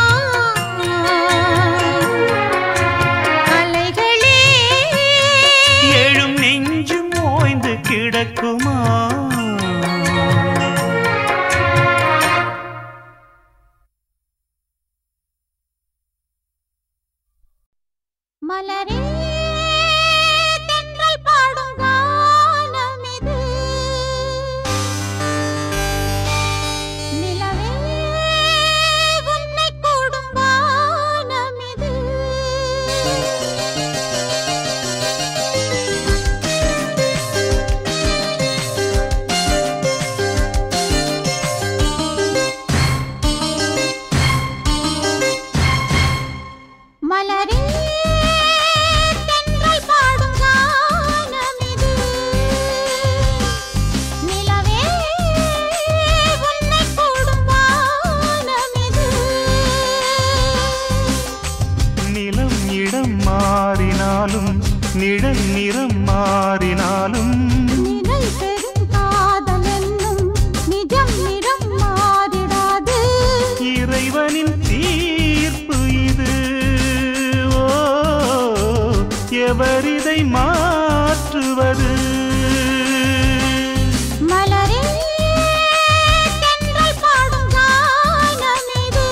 அலைகளே எழும் நெஞ்சும் ஓய்ந்து கிடக்குமா மலரே தென்றல் பாடும் கானம் இது நிலவே உன்னை கூடும் வானம் இது மலரே தென்றல் பாடும் கானம் இது நிலவே உன்னை கூடும் வானம் இது நிலம் இடம் மாறினாலும் நிழல் நிறம் மாறினாலும் நிழல் பெறும் காதல் என்னும் நிஜம் நிறம் மாறிடாது இறைவனின் தீர்ப்பு இது ஓ எவரிதை மாற்றுவது மலரே தென்றல் பாடும் கானம் இது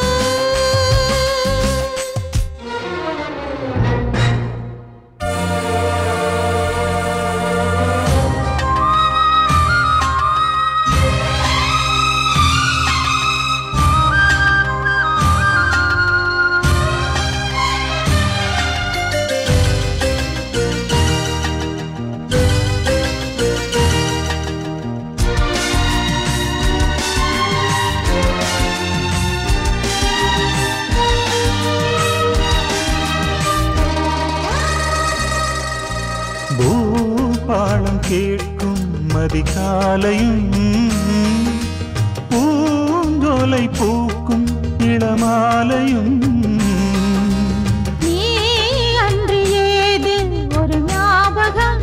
பூபாளம் கேட்கும் மதிகாலையும் பூஞ்சோலை பூக்கும் இளமாலையும் நீ அன்று ஏது ஒரு ஞாபகம்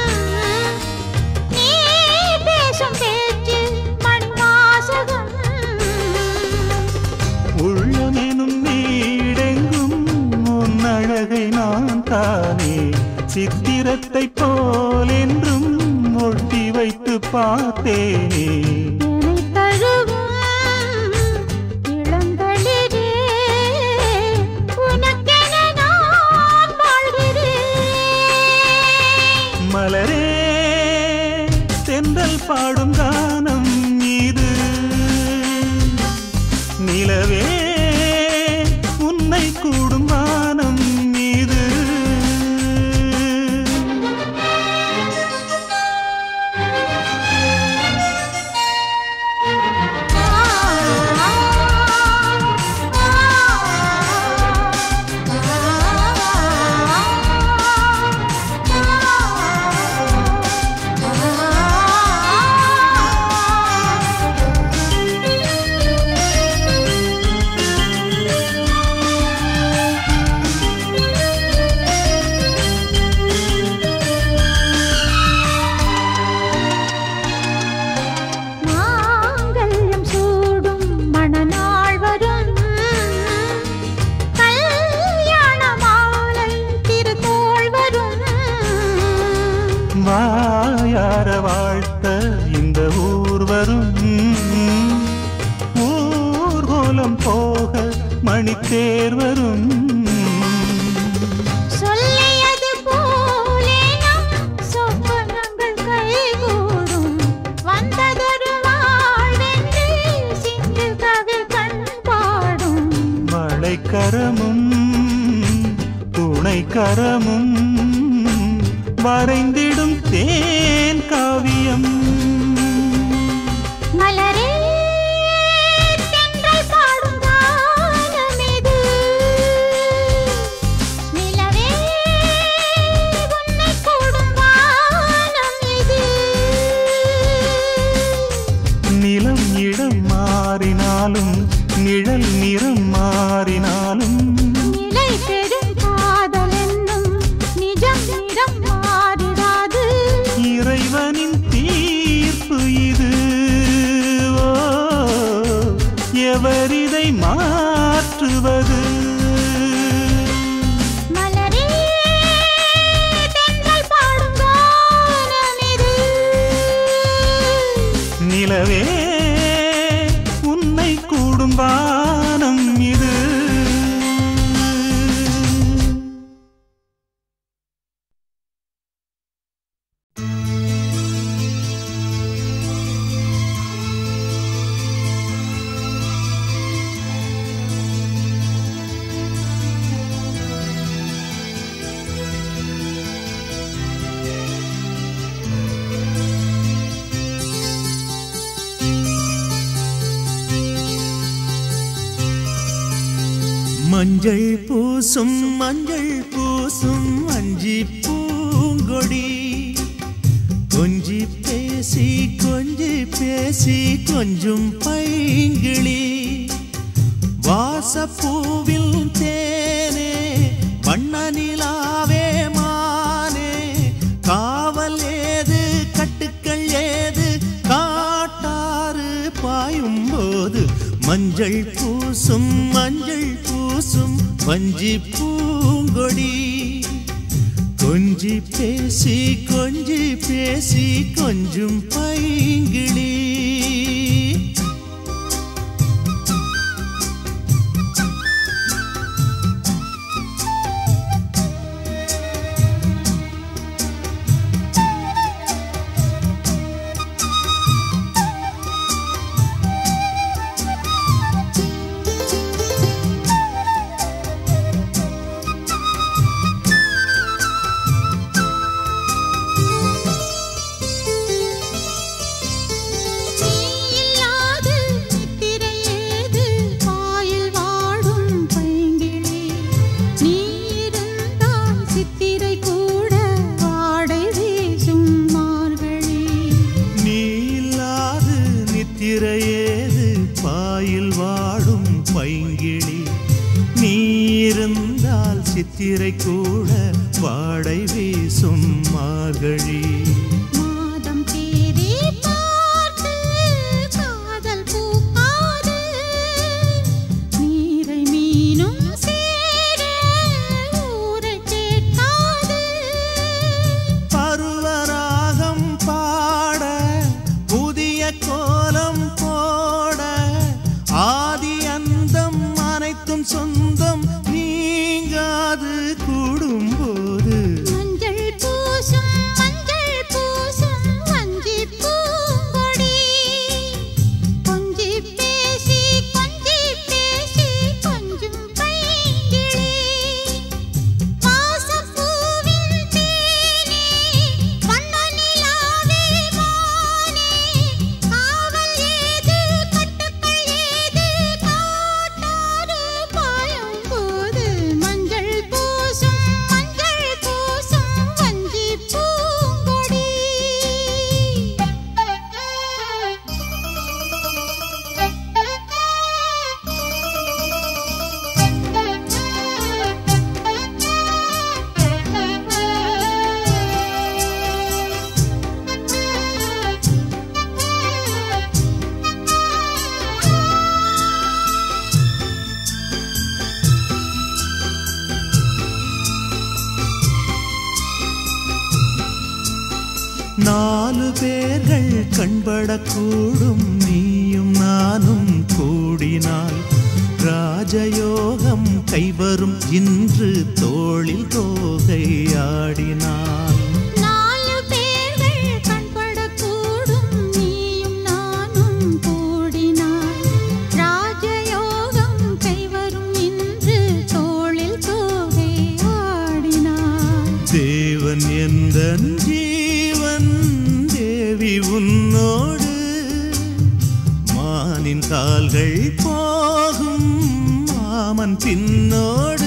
நீ பேசும் பேச்சு மண்வாசகம் உள்ளமெனும் வீடெங்கும் உன் அழகை நான் தானே சித்திரத்தை போல் என்றும் ஒட்டி வைத்து பார்த்தேனே என்னை தழுவும் இளந்தளிரே, உனக்கென நான் வாழ்கிறேன். மலரே தென்றல் பாடும் கானம் இது நிலவே உன்னை கூடும் வானம் இது ஆ ஊர்வலம் போக மணித்தேர் வரும் சொல்லியது போலே நம் சொப்பனங்கள் கைகூடும் வந்ததொரு வாழ்வென்று சிந்து கவில் கண் பாடும் வளைக்கரமும் துணைக்கரமும் வரைந்திடும் தேன் காவியம் மலரே தென்றல் பாடும் கானம் இது நிலவே உன்னை கூடும் வானம் இது நிலம் இடம் மாறினாலும் நிழல் நிறம் மாறினாலும் நிலை பெறும் காதல் என்னும் நிஜம் நிறம் மாறிடாது இறைவனின் தீர்ப்பு இது ஓ எவரிதை மாற்றுவது மலரே தென்றல் பாடும் கானம் இது நிலவே உன்னை கூடும் வானம் இது மஞ்சள் பூசும் மஞ்சள் பூசும் அஞ்சி பூங்கொடி கொஞ்சி பேசி கொஞ்சி பேசி கொஞ்சம் பைங்கிளி வாசப்பூவில் தேனே வண்ண நிலாவே மானே காவல் ஏது கட்டுக்கள் ஏது காட்டாறு பாயும் போது மஞ்சள் பூசும் மஞ்சள் பூசும் வஞ்சி பூங்கொடி கொஞ்சி பேசி கொஞ்சி பேசி கொஞ்சம் பைங்கிளி இல்லாது நித்திரை ஏது பாயில் வாடும் பைங்கிளி நீ இருந்தால் சித்திரை கூட வாடை வீசும் மார்கழி நீ இல்லாது நித்திரையேது பாயில் வாடும் பைங்கிளி நீ இருந்தால் சித்திரை கூட வாடை வீசும் மார்கழி மாதம் தேதி பார்த்து காதல் பூக்காது நீரை மீனும் சேர ஊரை கேட்காது பருவராகம் பாட புதிய கோலம் போட ஆதி அந்தம் அனைத்தும் சொந்தம் நீங்காது கூடும்போது மஞ்சள் பூசும் மஞ்சள் பூசும் வஞ்சி பூங்கொடி கொஞ்சி பேசி கொஞ்சி பேசி கொஞ்சம் பைங்கிளி வாசப்பூவின் தேனே வண்ண நிலாவே மானே காவல் ஏது கட்டுக்கள் ஏது காட்டாறு பாயும் போது மஞ்சள் பூசும் மஞ்சள் பூசும் வஞ்சி பூங்கொடி நாலு பேர்கள் கண்படக்கூடும் நீயும் நானும் கூடினால் ராஜயோகம் கைவரும் இன்று தோளில் தோகை ஆடினாள் நாலு பேர்கள் கண்படக்கூடும் நீயும் நானும் கூடினாய் ராஜயோகம் கைவரும் இன்று தோளில் தோகை ஆடினாய் தேவன் எந்த ஜீவன் தேவி உன்னோடு மானின் கால்கள் போகும் மாமன் பின்னோடு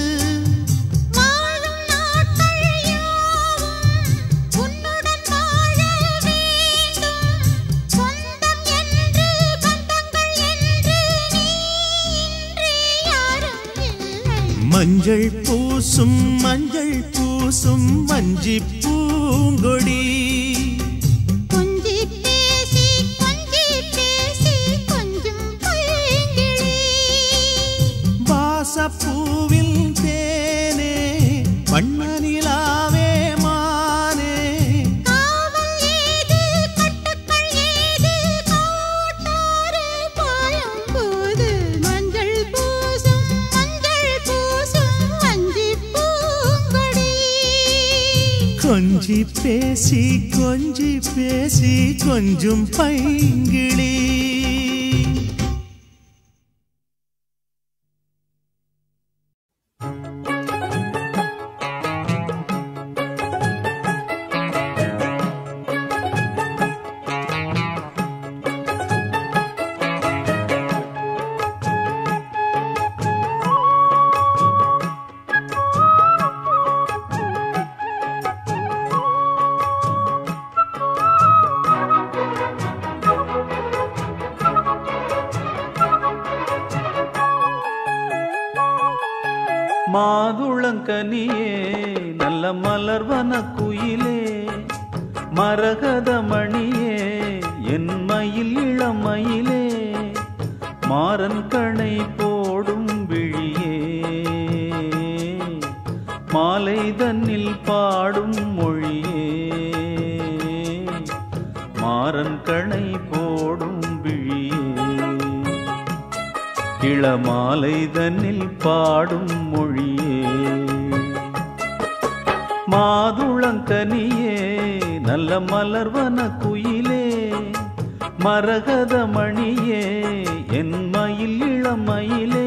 வாழும் நாட்கள் யாவும் உன்னுடன் வாழ வேண்டும் சொந்தம் என்று பந்தங்கள் என்று நீ இன்றி யாரும் இல்லை மஞ்சள் பூசும் மஞ்சள் பூசும் மஞ்சி பூங்கொடி கொஞ்சி பேசி கொஞ்சி பேசி கொஞ்சம் பைங்கிளி வாசப்பூவில் தேனே வண்ணனிலாவே மானே காவல் ஏது கட்டுக்கள் ஏது கோட்டாறு பாயும் போது மஞ்சள் பூசும் மஞ்சள் பூசும் மஞ்சி பூங்கொடி கொஞ்சி பேசி கொஞ்சி பேசி கொஞ்சம் பைங்கிளி மாதுளங்கனியே நல்ல மலர்வன குயிலே மரகத மணியே என் மயில் இளமயிலே மாறன் கணை போடும் விழியே மாலை தன்னில் பாடும் மொழியே மாறன் கணை போடும் விழியே இளமாலை தன்னில் பாடும் மொழியே மாதுளங்கனியே நல்ல மலர்வன குயிலே மரகத மணியே என் மயில் இளமயிலே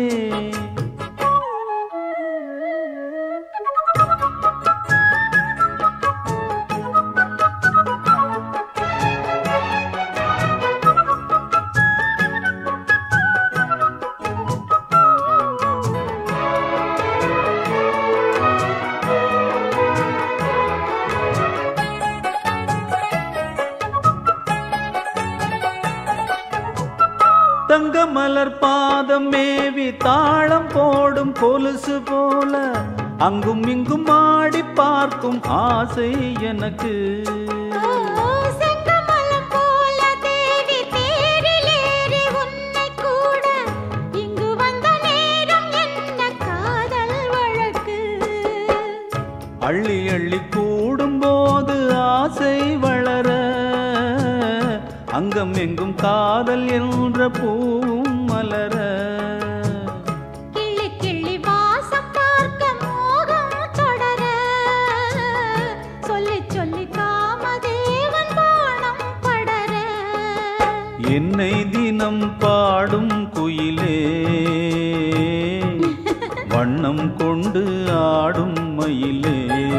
தங்க மலர் பாதம் மேவி தாளம் போடும் கொலுசு போல அங்கும் இங்கும் ஆடி பார்க்கும் ஆசை எனக்கு செங்கமலம் போல தேவி தேரிலேறி உன்னை கூட இங்கு வந்த நேரம் என்ன காதல் வழக்கு அள்ளி அள்ளி கூடும்போது ஆசை வளர அங்கம் எங்கும் காதல் என்ற பூவும் மலர கிள்ளி கிள்ளி வாசம் பார்க்க மோகம் தொடர சொல்லி சொல்லி காமதேவன் பாணம் படர என்னை தினம் பாடும் குயிலே வண்ணம் கொண்டு ஆடும் மயிலே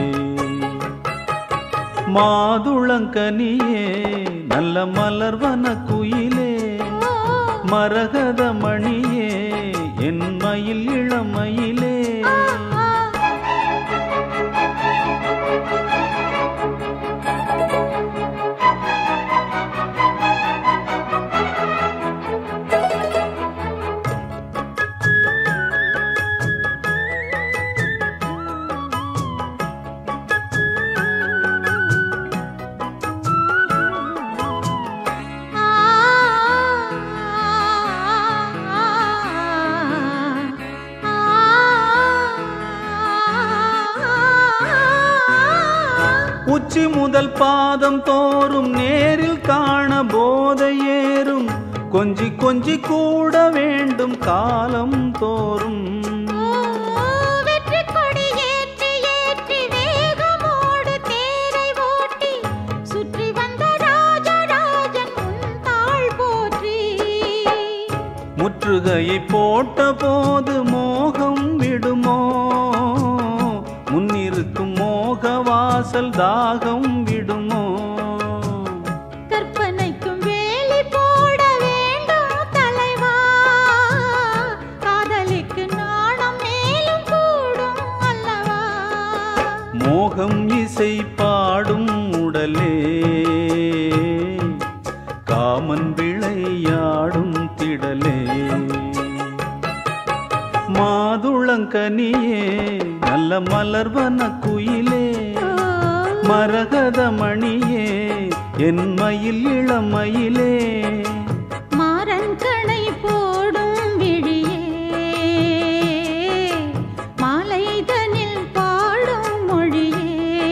மாதுளங்கனியே நல்ல மலர்வன குயிலே மரகத மணியே என் மயில் இளமயிலே உச்சி முதல் பாதம் தோறும் நேரில் காண போதை ஏறும் கொஞ்சி கொஞ்சி கூட வேண்டும் காலம் தோறும் வெற்றி கொடி ஏற்றி ஏற்றி வேகமோடு தேரை ஓட்டி சுற்றி வந்த ராஜராஜன் உன் தாழ் போற்றி முற்றுகையை போட்ட போது மோகம் விடுமோ முன்னிருக்கும் மோக வாசல் தாகம் விடுமோ கற்பனைக்கும் வேலி போட வேண்டும் தலைவா காதலிக்கு நாணம் மேலும் கூடும் அல்லவா மோகம் இசை பாடும் உடலே காமன் விளையாடும் திடலே மாதுளங்கனியே நல்ல மலர்வன குயிலே மரகத மணியே என் மயில் இளமயிலே மாறன் கணை போடும் விழியே மாலைதனில் பாடும் மொழியே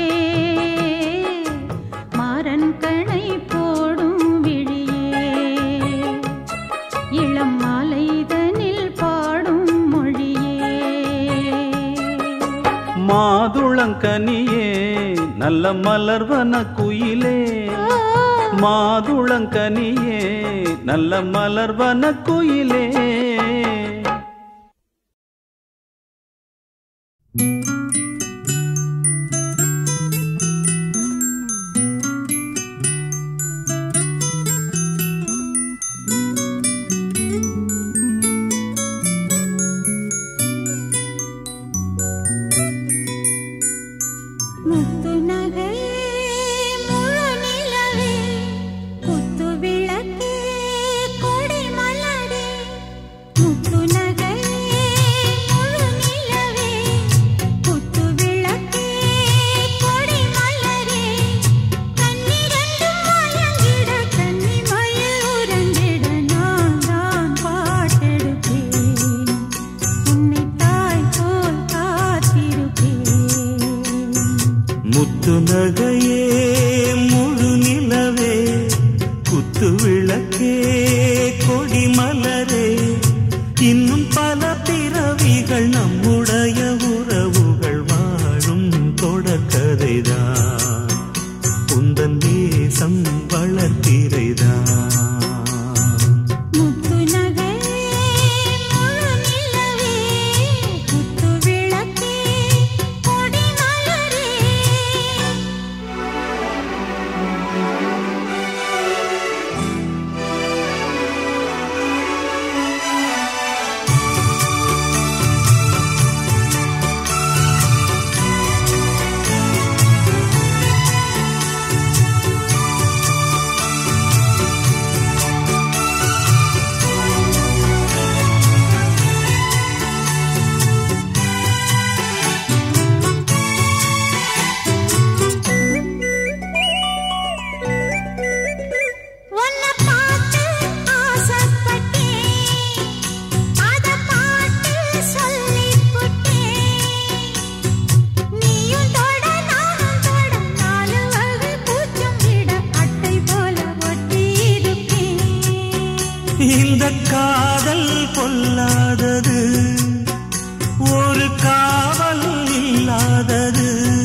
மாறன் கணை போடும் விழியே இளம் மாலைதனில் பாடும் மொழியே மாதுளங்கனியே நல்ல மலர்வன குயிலே மாதுளங்கனியே நல்ல மலர்வன குயிலே முத்து நகையே முழு நிலவே குத்து விளக்கே கொடி மலரே முத்து நகையே முழு நிலவே குத்து விளக்கே கொடி மலரே கண்ணிரண்டும் மயங்கிட கன்னி மயில் உறங்கிட நான் தான் பாட்டெடுப்பேன் உன்னை தாய் போல் காத்திருப்பேன் முத்து நகையே முழு நிலவே குத்து விளக்கே கொடி மலரே இன்னும் பல பிறவிகள் நம்முடைய உறவுகள் வாழும் தொடர்கதைதான் உந்தன் தேசம் வளர்த்திரைதான் முத்து நகையே முழு நிலவே குத்து விளக்கே கொடி மலரே உன்னை பார்த்து ஆசைப்பட்டேன் அத பாட்டு சொல்லிப் புட்டேன் நீயும் தொட நானும் தொட நாலு வகை பூச்சும் விட அட்டை போல ஒட்டி இருப்பேன் இந்த காதல் பொல்லாதது ஒரு காவல் இல்லாதது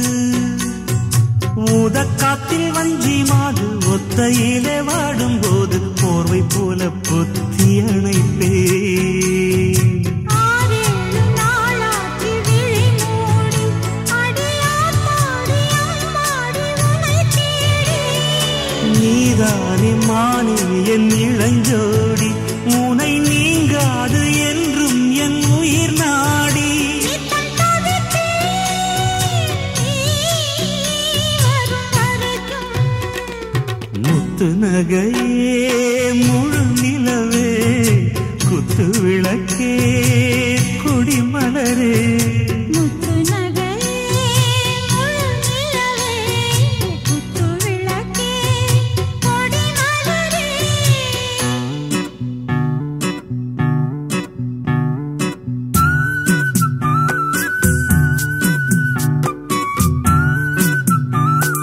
ஊதக்காத்தில் வஞ்சி மாது ஒத்தையிலே வாடும் போது போர்வை போல பொத்தி அணைப்பேன் ஆறேழு நாளாகி விழி மூடி அடியாத்தாடி அம்மாடி உனை தேடி நீதானே மானே என் இளஞ்சோடி உனை நீங்காது என்றும் என் உயிர் நாடி நித்தம் தவித்தேன் நீ வரும் வரைக்கும் முத்து நகையே முழு நிலவே குத்து விளக்கே குடிமலரே முத்து நகையே முழு நிலவே குத்து விளக்கே கொடி மலரே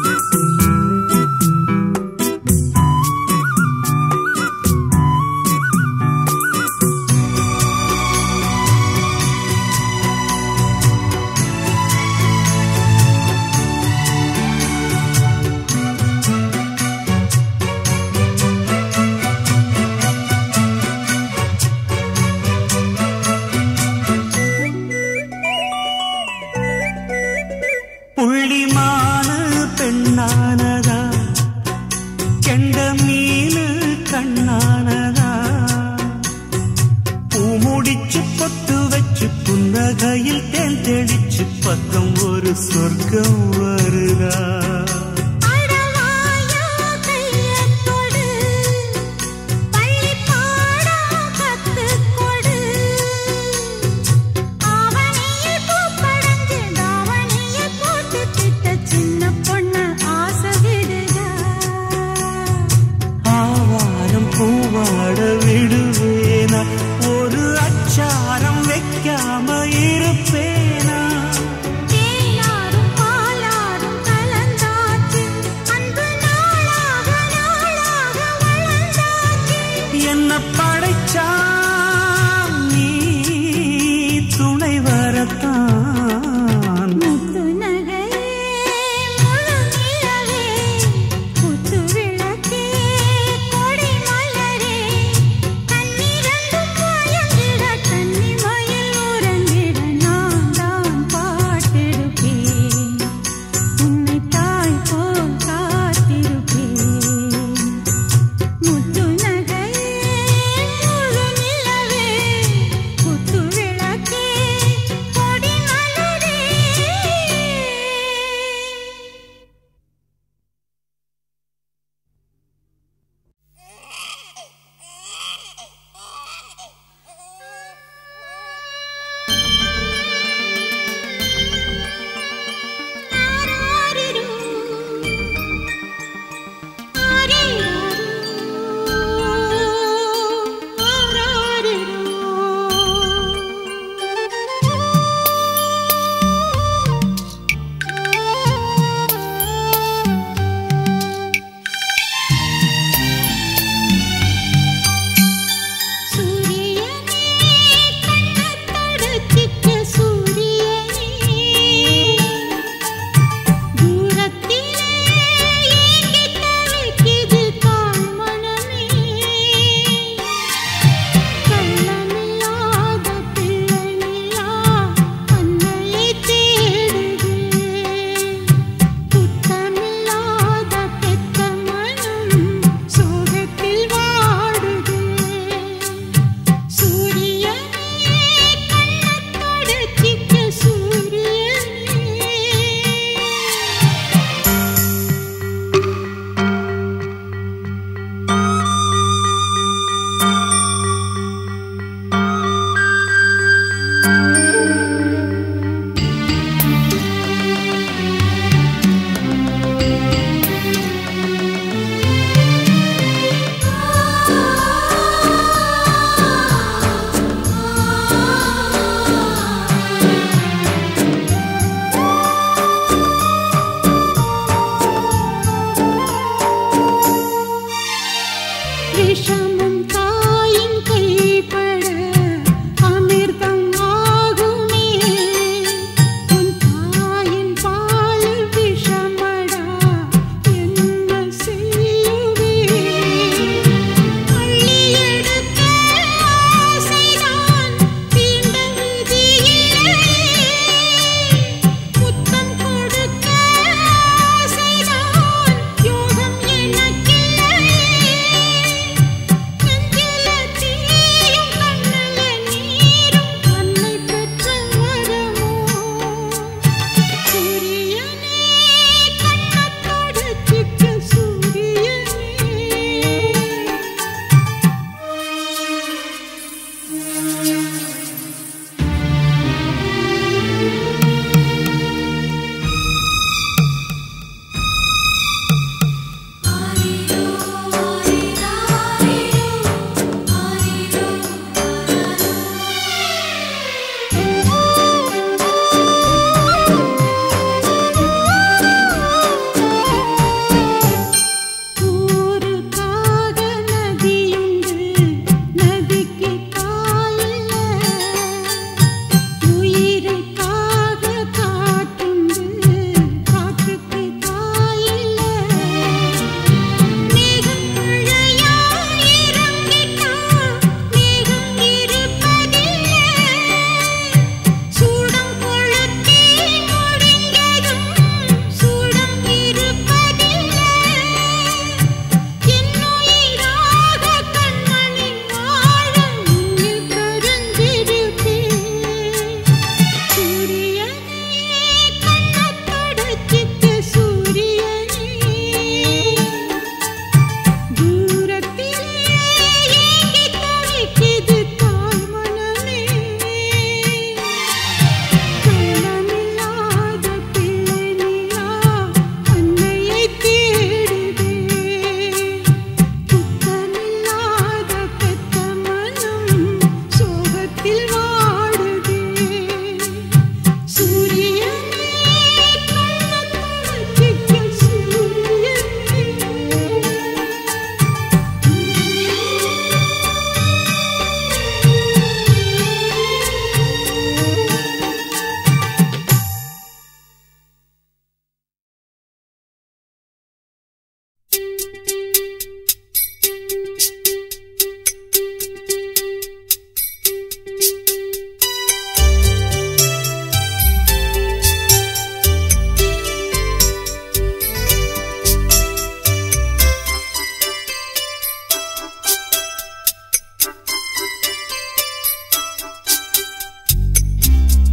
முத்து முடிச்சு பொட்டு வச்சு புன்னகையில் தேன் தெளிச்சு பக்கம் ஒரு சொர்க்கம் வருதா அடவாயா கையத் தொடு பள்ளி பாடம் கத்துக் கொடு ஆவணியில் பூப்படைஞ்சு தாவணியில் போட்டுக்கிட்ட சின்ன பொண்ணு ஆசை விடுதா ஆவாரம் பூவாட விடுவேனா ஒரு அச்சாரம் வைக்காம இருப்பேனா தேனாரும் பாலாரும் கலந்தா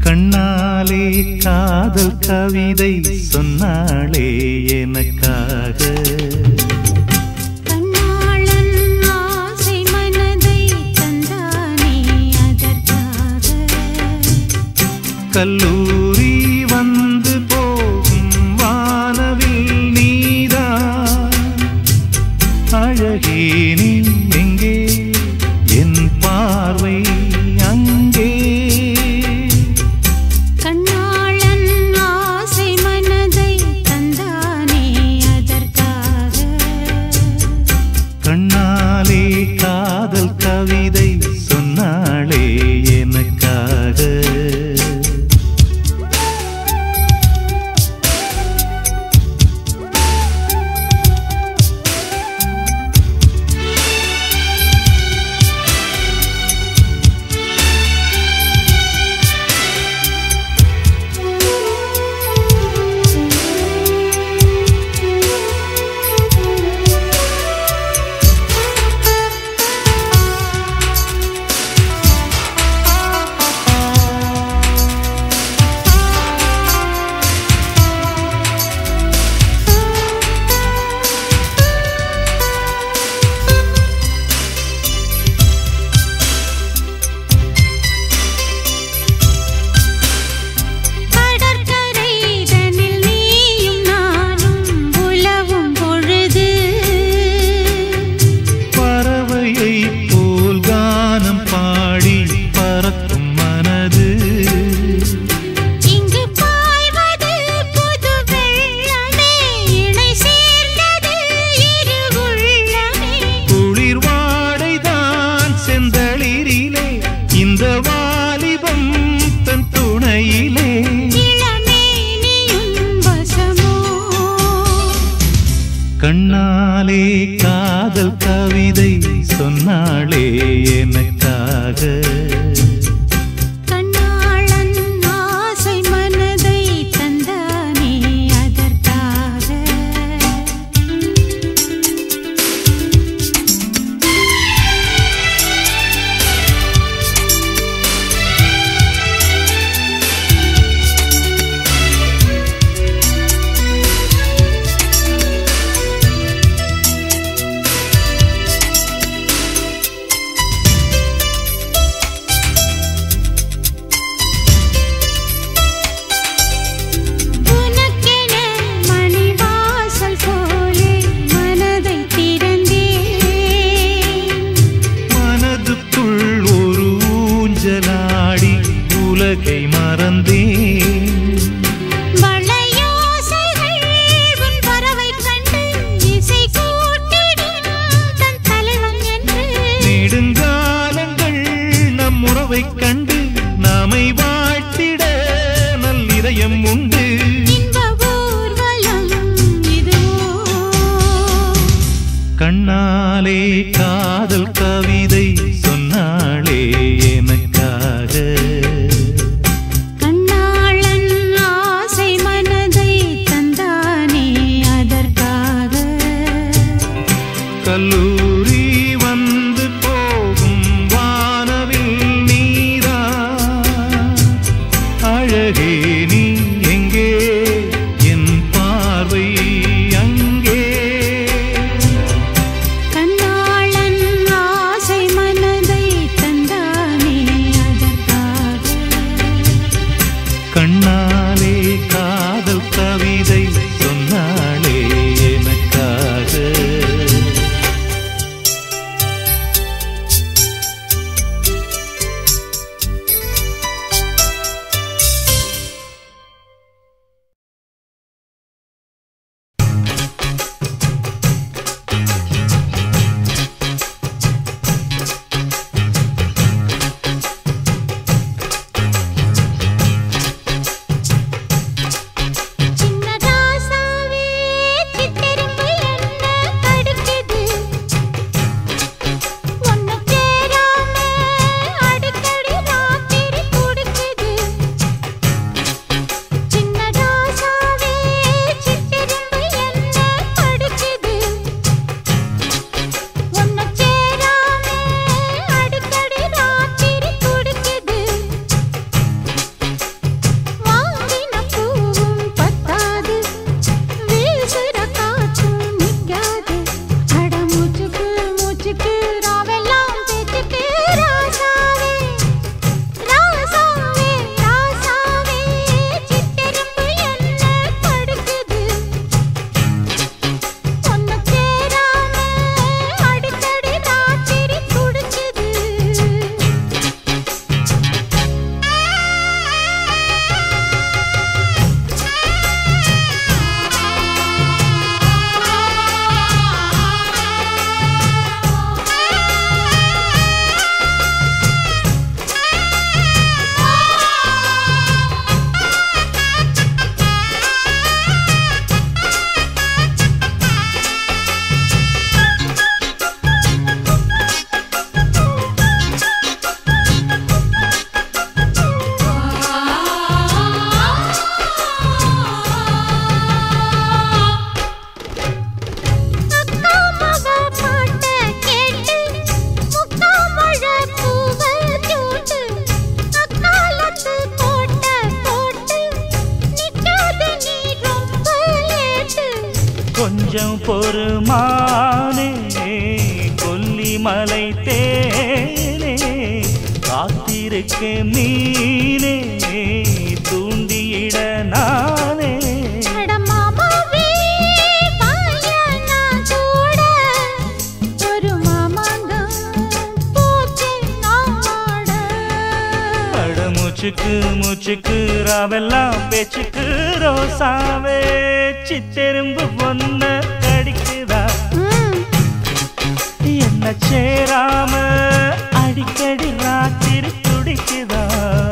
கண்ணாலே காதல் கவிதை சொன்னாளே எனக்காக கண்ணாளன் ஆசை மனதை தந்தானே அதற்காக கல்லூரி வந்து போகும் வானவில் நீதான் அழகே நீ எங்கே என் பார்வை அங்கே கண்ணாளன் ஆசை மனதை தந்தானே அதற்காக கண்ணாலே காதல் கவிதை சொன்னாளே எனக்காக கடற்கரை தனில் நீயும் நானும் உலவும் பொழுது பறவையை போல் கானம் பாடி பறக்கும் மனது இங்கு பாய்வது புது வெள்ளமே இணை சேர்ந்தது இரு உள்ளமே குளிர் வாடைதான் செந்தளிரிலே இந்த வாலிபம் தன் துணையிலே இளமேனியும் வசமோ கண்ணாலே காதல் கவிதை சொன்னாளே எனக்காக கண்ணாளன் ஆசை மனதை தந்தானே அதற்காக உனக்கென மணிவாசல் போலே மனதை திறந்தேன் மனதுக்குள் ஒரு ஊஞ்சலாடி உலகை மறந்தேன் வளையோசைகள் உன் வரவைக் கண்டு இசை கூட்டிடும் தன் தலைவன் என்று நெடுங்காலங்கள் நம் உறவைக் கண்டு நாமை வாழ்த்திட நல்லிதயம் உண்டு இன்ப ஊர்வலம் இதுவோ கண்ணாலே காதல் கவிதை சொன்னாளே எனக்காக கண்ணாளன் ஆசை மனதை தந்தானே அதற்காக கல்லூரி வந்து போகும் வானவில் நீரா அழகே நீ எங்கே கொஞ்சம் பொறுமானே கொல்லிமலை தேனே காத்திருக்க மீனே தூண்டியிட நானே அட மாமாவே, வாயா நான் கூட. ஒரு மாமாங்கம் பூச்சி நாட. அட மூச்சுக்கு மூச்சுக்கு ராவெல்லாம் பேச்சுக்கு ரோசாவே சித்தெரும்பு பொண்ண கடிக்குதா என்ன சேராம அடிக்கடி ராத்திரி துடிக்குதா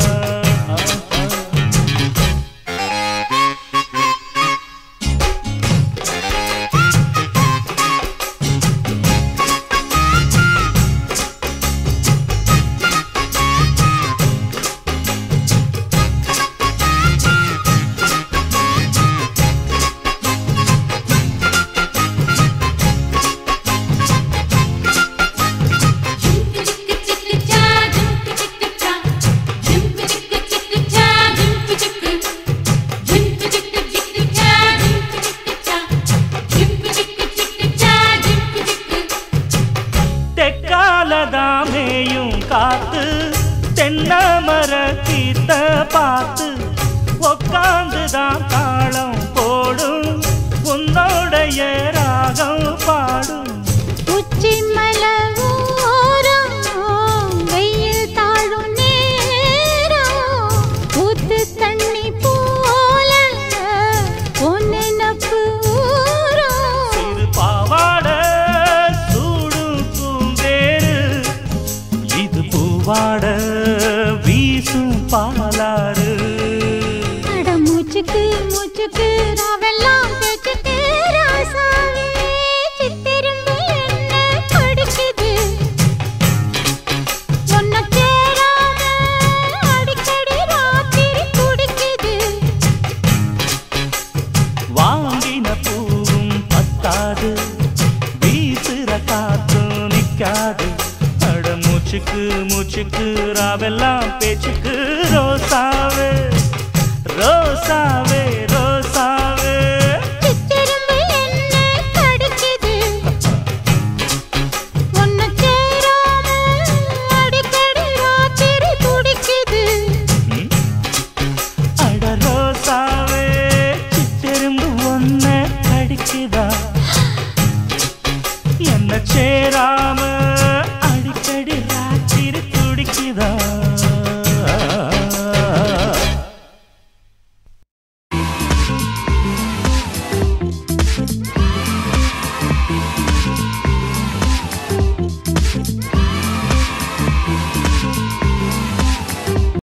தெக்காலதாமேயும் காத்து தென்னமர கீத்த பார்த்து உக்காந்துதான் தாளம் போடும் உன்னோடைய ராகம் பாடும் உச்சி மலை ஓரம் வெயில் தாழும் நேரம் ஊத்து தண்ணி போல உன் நினப்பு ஊறும். சிறு பாவாட சூடும் பூந்தேரு இது பூவாட வீசும் பாலாறு அட மூச்சுக்கு மூச்சுக்கு ராவெல்லாம் பேச்சுக்கு ராசாவே சித்திரும்பு என்ன கடிக்குது உன்னை சேராம அடிக்கடி ராத்திரி துடிக்குது வாங்கின பூவும் பத்தாது வீசுற காத்தும் நிக்காது அட மூச்சுக்கு மூச்சுக்கு ராவெல்லாம் பேச்சுக்கு